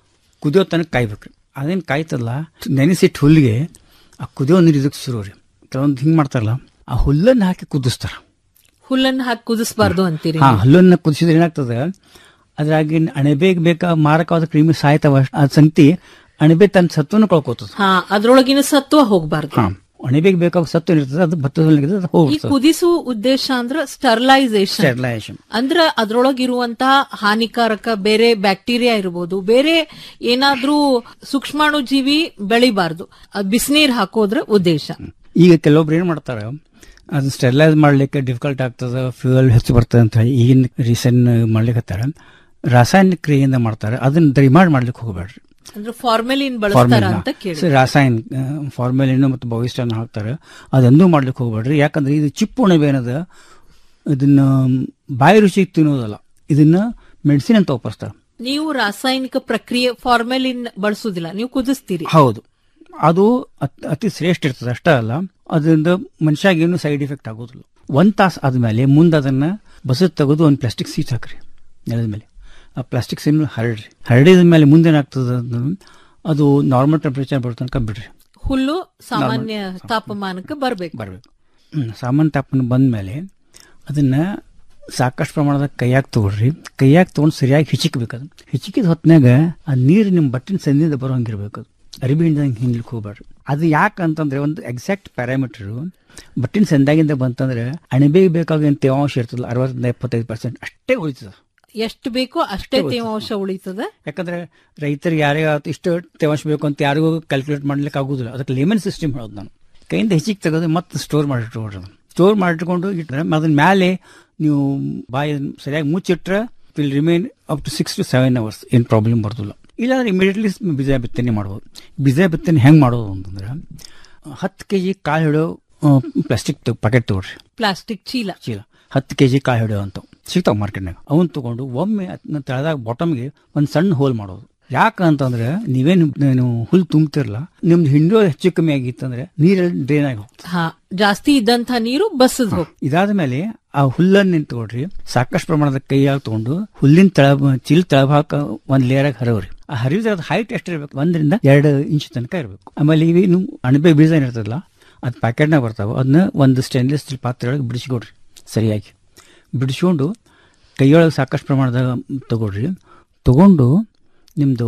ಕುದಿಯೋ ತನಕ ಕಾಯ್ಬೇಕ್ರಿ ಅದೇನು ಕಾಯ್ತಲ್ಲ ನೆನೆಸಿಟ್ಟು ಹುಲ್ಲಿಗೆ ಆ ಕುದಿಯೋ ನೀರು ಇದಕ್ಕೆ ಶುರು ರೀ ಕೆಲವೊಂದು ಹಿಂಗ್ ಮಾಡ್ತಾರಲ್ಲ ಆ ಹುಲ್ಲನ್ನ ಹಾಕಿ ಕುದಿಸ್ತಾರ ಹುಲ್ಲನ್ನ ಹಾಕಿ ಕುದಿಸಬಾರ್ದು ಅಂತೀರಿ ಹಾ ಹುಲ್ಲನ್ನ ಕುದಿಸಿದ್ರೆ ಏನಾಗ್ತದೆ ಅದ್ರಾಗಿ ಅಣೆಬೇಗ್ ಬೇಕಾ ಮಾರಕವಾದ ಕ್ರಿಮಿ ಸಾಯ್ತಾವ ಆ ಸಂಗತಿ ಅಣಬೆ ತನ್ನ ಸತ್ವನು ಕಳ್ಕೊತದ ಹಾ ಅದ್ರೊಳಗಿನ ಸತ್ವ ಹೋಗ್ಬಾರ್ದು ಹಾ ಅಣಬೆಗೆ ಬೇಕಾದ ಸತ್ವ ಏನಿರ್ತದೆ ಅದು ಭತ್ತದಲ್ಲಿ ಅದು ಈ ಹೋಗ್ತದೆ ಕುದಿಸುವ ಉದ್ದೇಶ ಅಂದ್ರ ಸ್ಟರ್ಲೈಸೇಷನ್ ಸ್ಟೆರಿಲೈಸೇಷನ್ ಅಂದ್ರ ಅದ್ರೊಳಗಿರುವಂತಹ ಹಾನಿಕಾರಕ ಬೇರೆ ಬ್ಯಾಕ್ಟೀರಿಯಾ ಇರಬಹುದು ಬೇರೆ ಏನಾದ್ರೂ ಸೂಕ್ಷ್ಮಾಣು ಜೀವಿ ಬೆಳಿಬಾರ್ದು ಅದ್ ಬಿಸಿನೀರ್ ಹಾಕೋದ್ರ ಉದ್ದೇಶ ಈಗ ಕೆಲವೊಬ್ರು ಏನ್ ಮಾಡ್ತಾರೆ ಅದನ್ನ ಸ್ಟೆರಿಲೈಸ್ ಮಾಡ್ಲಿಕ್ಕೆ ಡಿಫಿಕಲ್ಟ್ ಆಗ್ತದೆ ಫ್ಯೂಯಲ್ ಹೆಚ್ಚು ಬರ್ತದೆ ಅಂತ ಹೇಳಿ ಈಗಿನ ರೀಸೆಂಟ್ ಮಾಡ್ಲಿಕ್ಕೆ ರಾಸಾಯನಿಕ ಕ್ರಿಯೆಯಿಂದ ಮಾಡ್ತಾರೆ ಅದನ್ನ ರಿಮಾಂಡ್ ಮಾಡ್ಲಿಕ್ಕೆ ಹೋಗಬೇಡ್ರಿ ಅಂದ್ರೆ ಫಾರ್ಮೆಲಿನ್ ಬಳಸ್ತಾರ ಅಂತ ಕೇಳಿ ರಾಸಾಯನ ಫಾರ್ಮೆಲಿನ್ ಮತ್ತು ಭವಿಷ್ಯನ ಹಾಕ್ತಾರೆ ಅದೊಂದು ಮಾಡ್ಲಿಕ್ಕೆ ಹೋಗ್ಬೇಡ್ರಿ ಯಾಕಂದ್ರೆ ಇದು ಚಿಪ್ಪು ಉಣಬೆ ಏನದ ಇದನ್ನ ಬಾಯಿ ರುಚಿ ತಿನ್ನೋದಲ್ಲ ಇದನ್ನ ಮೆಡಿಸಿನ್ ಅಂತ ಉಪಯೋಗಿಸ್ತಾರೆ ನೀವು ರಾಸಾಯನಿಕ ಪ್ರಕ್ರಿಯೆ ಫಾರ್ಮೆಲಿನ್ ಬಳಸುದಿಲ್ಲ ನೀವು ಕುದಿಸ್ತೀರಿ ಹೌದು ಅದು ಅತ್- ಅತಿ ಶ್ರೇಷ್ಠ ಇರ್ತದೆ ಅಷ್ಟೇ ಅಲ್ಲ ಅದರಿಂದ ಮನುಷ್ಯಾಗ ಏನು ಸೈಡ್ ಎಫೆಕ್ಟ್ ಆಗೋದಿಲ್ಲ ಒಂದ್ ತಾಸು ಆದ್ಮೇಲೆ ಮುಂದೆ ಅದನ್ನ ಬಸದ್ ತೆಗೆದು ಒಂದು ಪ್ಲಾಸ್ಟಿಕ್ ಸೀಟ್ ಹಾಕ್ರಿ ನೆಲದ ಮೇಲೆ ಆ ಪ್ಲಾಸ್ಟಿಕ್ ಸೀಟ್ ಹರಡ್ರಿ ಹರಡಿದ ಮೇಲೆ ಮುಂದೆ ಏನಾಗ್ತದೆ ಅದು ಅದು ನಾರ್ಮಲ್ ಟೆಂಪರೇಚರ್ ಬರೋ ತನಕ ಬಿಡ್ರಿ ಹುಲ್ಲು ಸಾಮಾನ್ಯ ತಾಪಮಾನಕ್ಕೆ ಬರ್ಬೇಕು ಬರ್ಬೇಕು ಹ್ಮ್, ಸಾಮಾನ್ಯ ತಾಪನ ಬಂದ ಮೇಲೆ ಅದನ್ನ ಸಾಕಷ್ಟು ಪ್ರಮಾಣದ ಕೈಯಾಗ ತಗೊಳ್ರಿ ಕೈಯಾಗ ತಗೊಂಡು ಸರಿಯಾಗಿ ಹಿಚಿಕ್ಬೇಕು ಅದು ಹಿಚಿಕಿದ ಹೊತ್ನಾಗ ಆ ನೀರು ನಿಮ್ಮ ಬಟ್ಟಿನ ಸಂದಿಂದ ಬರೋ ಹಂಗಿರ್ಬೇಕು ಅದು ಅರಿಬಿಯಿಂದ ಹಿಂಗೆ ಹಿಂಡ್ಲಿಕ್ಕೆ ಹೋಗ್ಬೇಡ್ರಿ ಅದು ಯಾಕೆ ಅಂತಂದ್ರೆ ಒಂದು ಎಕ್ಸಾಕ್ಟ್ ಪ್ಯಾರಾಮೀಟರ್ ಬಟ್ಟಿನ ಸಂದಾಗಿಂದ ಬಂತಂದ್ರೆ ಅಣಬೆಗೆ ಬೇಕಾಗಿ ತೇವಾಂಶ ಇರ್ತದಲ್ಲ ಅರವತ್ತರಿಂದ ಎಪ್ಪತ್ತೈದು ಪರ್ಸೆಂಟ್ ಅಷ್ಟೇ ಉಳಿತದ ಎಷ್ಟು ಬೇಕೋ ಅಷ್ಟೇ ತೇವಾಂಶ ಉಳಿತದೆ ಯಾಕಂದ್ರೆ ರೈತರಿಗೆ ಯಾರೇ ಆಯ್ತು ಇಷ್ಟು ತೇವಾಂಶ ಬೇಕು ಅಂತ ಯಾರಿಗೂ ಕ್ಯಾಲ್ಕುಲೇಟ್ ಮಾಡ್ಲಿಕ್ಕೆ ಆಗುದಿಲ್ಲ ಅದಕ್ಕೆ ಲೆಮನ್ ಸಿಸ್ಟಮ್ ಹೇಳೋದು ನಾನು ಕೈಯಿಂದ ಹೆಚ್ಚಿಗೆ ತೆಗೆದು ಮತ್ತೆ ಸ್ಟೋರ್ ಮಾಡಿಟ್ಕೊಡ್ರಿ ಸ್ಟೋರ್ ಮಾಡಿಟ್ಕೊಂಡು ಇಟ್ಟರೆ ಅದನ್ನ ಮೇಲೆ ನೀವು ಬಾಯಿ ಸರಿಯಾಗಿ ಮುಚ್ಚಿಟ್ರೆ will remain up to six to seven hours ಏನು ಪ್ರಾಬ್ಲಮ್ ಬರೋದಿಲ್ಲ ಇಲ್ಲಾಂದ್ರೆ ಇಮಿಡಿಯೇಟ್ಲಿ ಬೀಜ ಬಿತ್ತನೆ ಮಾಡ್ಬೋದು ಬೀಜ ಬಿತ್ತನೆ ಹೆಂಗೆ ಮಾಡೋದು ಅಂತಂದ್ರೆ ಹತ್ತು ಕೆ ಜಿ ಕಾಳು ಹಿಡೋ ಪ್ಲಾಸ್ಟಿಕ್ ಪ್ಯಾಕೆಟ್ ತಗೊಳ್ರಿ ಪ್ಲಾಸ್ಟಿಕ್ ಚೀಲ ಚೀಲ ಹತ್ತು ಕೆ ಜಿ ಕಾಳು ಹಿಡಿಯೋ ಅಂತ ಸಿಗ್ತಾವ ಮಾರ್ಕೆಟ್ನಾಗ ಅವನ್ ತಗೊಂಡು ಒಮ್ಮೆ ಅದನ್ನ ತಳದಾಗ ಬಾಟಮ್ಗೆ ಒಂದು ಸಣ್ಣ ಹೋಲ್ ಮಾಡೋದು ಯಾಕ ಅಂತಂದ್ರೆ ನೀವೇನು ನೀವು ಹುಲ್ ತುಂಬ್ತಿರಲ್ಲ ನಿಮ್ದು ಹಿಂಡೋ ಹೆಚ್ಚು ಕಮ್ಮಿ ಆಗಿತ್ತಂದ್ರೆ ನೀರಲ್ಲಿ ಡ್ರೈನ್ ಆಗಿ ಹೋಗ್ತದೆ ಹಾ ಜಾಸ್ತಿ ಇದ್ದಂತ ನೀರು ಬಸ್ಸದ್ ಹೋಗ್ ಇದಾದ ಮೇಲೆ ಆ ಹುಲ್ಲನ್ನ ತಗೊಳ್ರಿ ಸಾಕಷ್ಟು ಪ್ರಮಾಣದ ಕೈಯಾಗ ತಗೊಂಡು ಹುಲ್ಲಿನ ತಳ ಚೀಲ ತಳಭಾಗ ಒಂದ್ ಲೇಯರ್ ಆಗಿ ಹರವ್ರಿ ಆ ಹರಿವಿದ್ರೆ ಅದು ಹೈಟ್ ಎಷ್ಟಿರ್ಬೇಕು ಒಂದರಿಂದ ಎರಡು ಇಂಚ್ ತನಕ ಇರಬೇಕು ಆಮೇಲೆ ಇವೇನು ಅಣಬೆ ಬೀಜ ಏನಿರ್ತದಲ್ಲ ಅದು ಪ್ಯಾಕೆಟ್ನಾಗ ಬರ್ತಾವ ಅದನ್ನ ಒಂದು ಸ್ಟೇನ್ಲೆಸ್ ಸ್ಟೀಲ್ ಪಾತ್ರೆ ಒಳಗೆ ಬಿಡಿಸ್ಕೊಡ್ರಿ ಸರಿಯಾಗಿ ಬಿಡಿಸ್ಕೊಂಡು ಕೈಯೊಳಗೆ ಸಾಕಷ್ಟು ಪ್ರಮಾಣದಾಗ ತಗೊಳ್ರಿ ತಗೊಂಡು ನಿಮ್ದು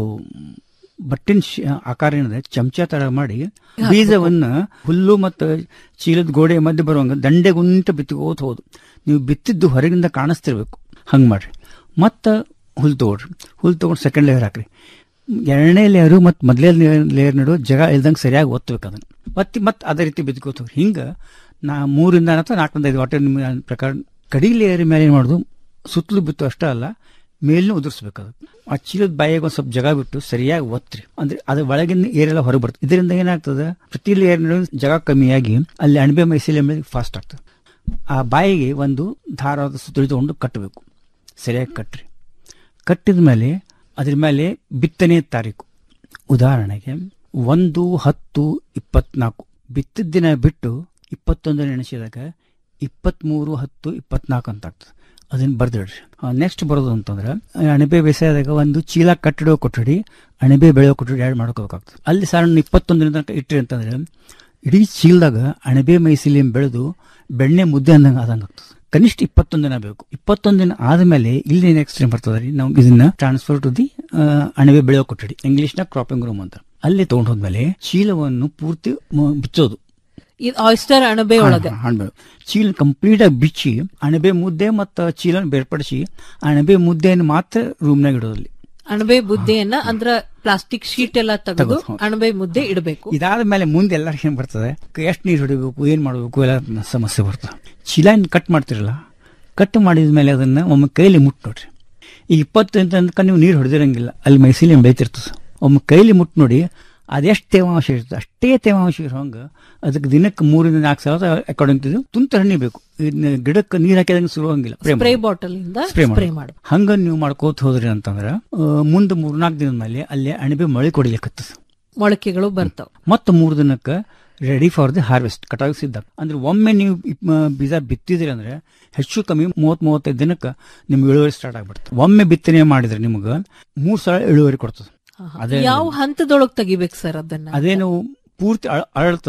ಬಟ್ಟಿನ ಶ್- ಆಕಾರ ಏನಿದೆ ಚಮಚ ತರ ಮಾಡಿ ಬೀಜವನ್ನ ಹುಲ್ಲು ಮತ್ತು ಚೀಲದ ಗೋಡೆ ಮಧ್ಯೆ ಬರುವಂಗ ದಂಡೆ ಗುಂಟ ಬಿತ್ತಿಗೋತ್ ಹೋದು ನೀವು ಬಿತ್ತಿದ್ದು ಹೊರಗಿಂದ ಕಾಣಿಸ್ತಿರ್ಬೇಕು ಹಂಗೆ ಮಾಡ್ರಿ ಮತ್ತು ಹುಲ್ ತಗೊಳ್ರಿ ಹುಲ್ ತಗೊಂಡು ಸೆಕೆಂಡ್ ಲೇಯರ್ ಹಾಕ್ರಿ ಎರಡನೇ ಲೇಯರು ಮತ್ತು ಮೊದಲೇ ಲೇಯರ್ ನಡುವೆ ಜಾಗ ಇಲ್ದಂಗೆ ಸರಿಯಾಗಿ ಒತ್ತಬೇಕು ಅದನ್ನು ಒತ್ತಿ ಮತ್ತೆ ಅದೇ ರೀತಿ ಬಿದ್ಕೋತ ಹೋಗ್ರಿ ಹಿಂಗೆ ನಾ ಮೂರಿಂದ ಅಥವಾ ನಾಲ್ಕರಿಂದ ಐದು ವಾಟರ್ ನಿಮ್ಮ ಪ್ರಕಾರ ಕಡಿ ಲೇಯರ್ ಮೇಲೆ ಏನು ಮಾಡೋದು ಸುತ್ತಲೂ ಬಿತ್ತು ಅಷ್ಟೇ ಅಲ್ಲ ಮೇಲಿನ ಉದುರಿಸ್ಬೇಕು ಅದು ಆ ಚೀಲದ ಬಾಯಿಗೆ ಒಂದು ಸ್ವಲ್ಪ ಜಾಗ ಬಿಟ್ಟು ಸರಿಯಾಗಿ ಒತ್ತ್ರಿ ಅಂದ್ರೆ ಅದ್ರ ಒಳಗಿನ ಏರೆಲ್ಲ ಹೊರಗೆ ಬರ್ತದೆ ಇದರಿಂದ ಏನಾಗ್ತದೆ ಪ್ರತಿ ಲೇಯರ್ ಜಾಗ ಕಮ್ಮಿಯಾಗಿ ಅಲ್ಲಿ ಅಣಬೆ ಮೈಸೂಲಿ ಮೇಲೆ ಫಾಸ್ಟ್ ಆಗ್ತದೆ ಆ ಬಾಯಿಗೆ ಒಂದು ದಾರವಾದ ಸುತ್ತಳಿ ತಗೊಂಡು ಕಟ್ಟಬೇಕು ಸರಿಯಾಗಿ ಕಟ್ರಿ ಕಟ್ಟಿದ ಮೇಲೆ ಅದ್ರ ಮೇಲೆ ಬಿತ್ತನೆ ತಾರೀಕು ಉದಾಹರಣೆಗೆ ಒಂದು ಹತ್ತು ಇಪ್ಪತ್ನಾಲ್ಕು ಬಿತ್ತಿದ ದಿನ ಬಿಟ್ಟು ಇಪ್ಪತ್ತೊಂದು ನೆನೆಸಿದಾಗ ಇಪ್ಪತ್ಮೂರು ಹತ್ತು ಇಪ್ಪತ್ನಾಲ್ಕು ಅಂತ ಆಗ್ತದೆ ಅದನ್ನ ಬರ್ದಿಡ್ರಿ ನೆಕ್ಸ್ಟ್ ಬರೋದು ಅಂತಂದ್ರೆ ಅಣಬೆ ಬೇಸಾಯದಾಗ ಒಂದು ಚೀಲ ಕಟ್ಟಿಡೋ ಕೊಠಡಿ ಅಣಬೆ ಬೆಳೆಯೋ ಕೊಠಡಿ ಆ್ಯಡ್ ಮಾಡ್ಕೋಬೇಕಾಗ್ತದೆ ಅಲ್ಲಿ ಸಣ್ಣ ಇಪ್ಪತ್ತೊಂದರ ತನಕ ಇಟ್ರಿ ಅಂತಂದ್ರೆ ಇಡೀ ಚೀಲದಾಗ ಅಣಬೆ ಮೈಸಿಲಿಯಂ ಬೆಳೆದು ಬೆಣ್ಣೆ ಮುದ್ದೆ ಅಂದಂಗೆ ಆದಂಗೆ ಆಗ್ತದೆ ಕನಿಷ್ಠ ಇಪ್ಪತ್ತೊಂದು ದಿನ ಬೇಕು ಇಪ್ಪತ್ತೊಂದು ದಿನ ಆದ್ಮೇಲೆ ಇಲ್ಲಿ ನೆಕ್ಸ್ಟ್ ಏನ್ ಬರ್ತದೆ ರೀ ನಾವು ಇದನ್ನ ಟ್ರಾನ್ಸ್ಫರ್ ಟು ದಿ ಅಣಬೆ ಬೆಳೆಯೋ ಕೊಠಡಿ ಇಂಗ್ಲಿಷ್ನ ಕ್ರಾಪಿಂಗ್ ರೂಮ್ ಅಂತ ಅಲ್ಲಿ ತಗೊಂಡು ಹೋದ್ಮೇಲೆ ಚೀಲವನ್ನು ಪೂರ್ತಿ ಮ- ಬಿಚ್ಚೋದು ಇದು ಆಯಿಸ್ಟರ್ ಅಣಬೆ ಒಳಗೆ ಹಣ್ಬೇಳು ಚೀಲ ಕಂಪ್ಲೀಟ್ ಆಗಿ ಬಿಚ್ಚಿ ಅಣಬೆ ಮುದ್ದೆ ಮತ್ತು ಚೀಲ ಬೇರ್ಪಡಿಸಿ ಅಣಬೆ ಮುದ್ದೆಯನ್ನು ಮಾತ್ರ ರೂಮ್ನಾಗ ಇಡೋದಲ್ಲಿ ಅಣಬೆ ಬುದ್ದೆಯನ್ನ ಅಂದ್ರ ಪ್ಲಾಸ್ಟಿಕ್ ಶೀಟ್ ಎಲ್ಲ ತೆಗೆದು ತೆಗೆದು, ಹೌದು. ಅಣಬೆ ಮುದ್ದೆ ಇಡಬೇಕು ಇದಾದ ಮೇಲೆ ಮುಂದೆ ಎಲ್ಲರಿಗೂ ಏನ್ ಬರ್ತದೆ ಎಷ್ಟು ನೀರು ಹೊಡಿಬೇಕು ಏನ್ ಮಾಡಬೇಕು ಎಲ್ಲ ಸಮಸ್ಯೆ ಬರ್ತದೆ ಚೀಲ ಕಟ್ ಮಾಡ್ತಿರಲ್ಲ ಕಟ್ ಮಾಡಿದ ಮೇಲೆ ಅದನ್ನ ಒಮ್ಮೆ ಕೈಲಿ ಮುಟ್ ನೋಡ್ರಿ ಈ ಇಪ್ಪತ್ತು ತನಕ ನೀವು ನೀರು ಹೊಡೆದಿರಂಗಿಲ್ಲ ಅಲ್ಲಿ ಮೈಸೂಲಿ ಬೆಳಿತಿರ್ತದೆ ಒಮ್ಮೆ ಕೈಲಿ ಮುಟ್ ನೋಡಿ ಅದೆಷ್ಟು ತೇವಾಂಶ ಇರ್ತದೆ ಅಷ್ಟೇ ತೇವಾಂಶ ಇರೋಂಗ ಅದಕ್ಕೆ ದಿನಕ್ಕೆ ಮೂರಿಂದ ನಾಲ್ಕು ಸಾವಿರ ಅಕಾರ್ಡಿಂಗ್ ಟು ತುಂತ ಹಣ್ಣಿ ಬೇಕು ಇದ್ನ ಗಿಡಕ್ಕೆ ನೀರು ಹಾಕಿದಂಗೆ ಶುರು ಹಂಗಿಲ್ಲ ಸ್ಪ್ರೇ ಬಾಟಲ್ ಇಂದ ಸ್ಪ್ರೇ ಸ್ಪ್ರೇ ಮಾಡಿ ಮಾಡು ಹಂಗ ನೀವು ಮಾಡ್ಕೋತ ಹೋದ್ರಿ ಅಂತಂದ್ರ ಮುಂದೆ ಮೂರ್ನಾಲ್ಕು ದಿನದ ಮೇಲೆ ಅಲ್ಲಿ ಅಣಬೆ ಮಳೆ ಕೊಡಿಲಿಕ್ಕತ್ತದ ಮೊಳಕೆಗಳು ಬರ್ತಾವ ಮತ್ತೆ ಮೂರು ದಿನಕ್ಕೆ ರೆಡಿ ಫಾರ್ ದಿ ಹಾರ್ವೆಸ್ಟ್ ಕಟಾವ್ ಸಿದ್ಧ ಅಂದ್ರೆ ಒಮ್ಮೆ ನೀವು ಇಪ್- ಮ- ಬೀಜ ಬಿತ್ತಿದ್ರಿ ಅಂದ್ರೆ ಹೆಚ್ಚು ಕಮ್ಮಿ ಮೂವತ್ ಮೂವತ್ತೈದು ದಿನಕ್ಕೆ ನಿಮ್ ಇಳುವರಿ ಸ್ಟಾರ್ಟ್ ಆಗ್ಬಿಡುತ್ತೆ ಒಮ್ಮೆ ಬಿತ್ತನೆ ಮಾಡಿದ್ರೆ ನಿಮ್ಗೆ ಮೂರ್ ಸಲ ಇಳುವರಿ ಕೊಡ್ತದೆ ಅದೇ ಯಾವ ಹಂತದೊಳಗ್ ತೆಗಿಬೇಕು ಸರ್ ಅದನ್ನ ಅದೇನು ಪೂರ್ತಿ ಅಳ- ಅರಳ್ತದಲ್ಲ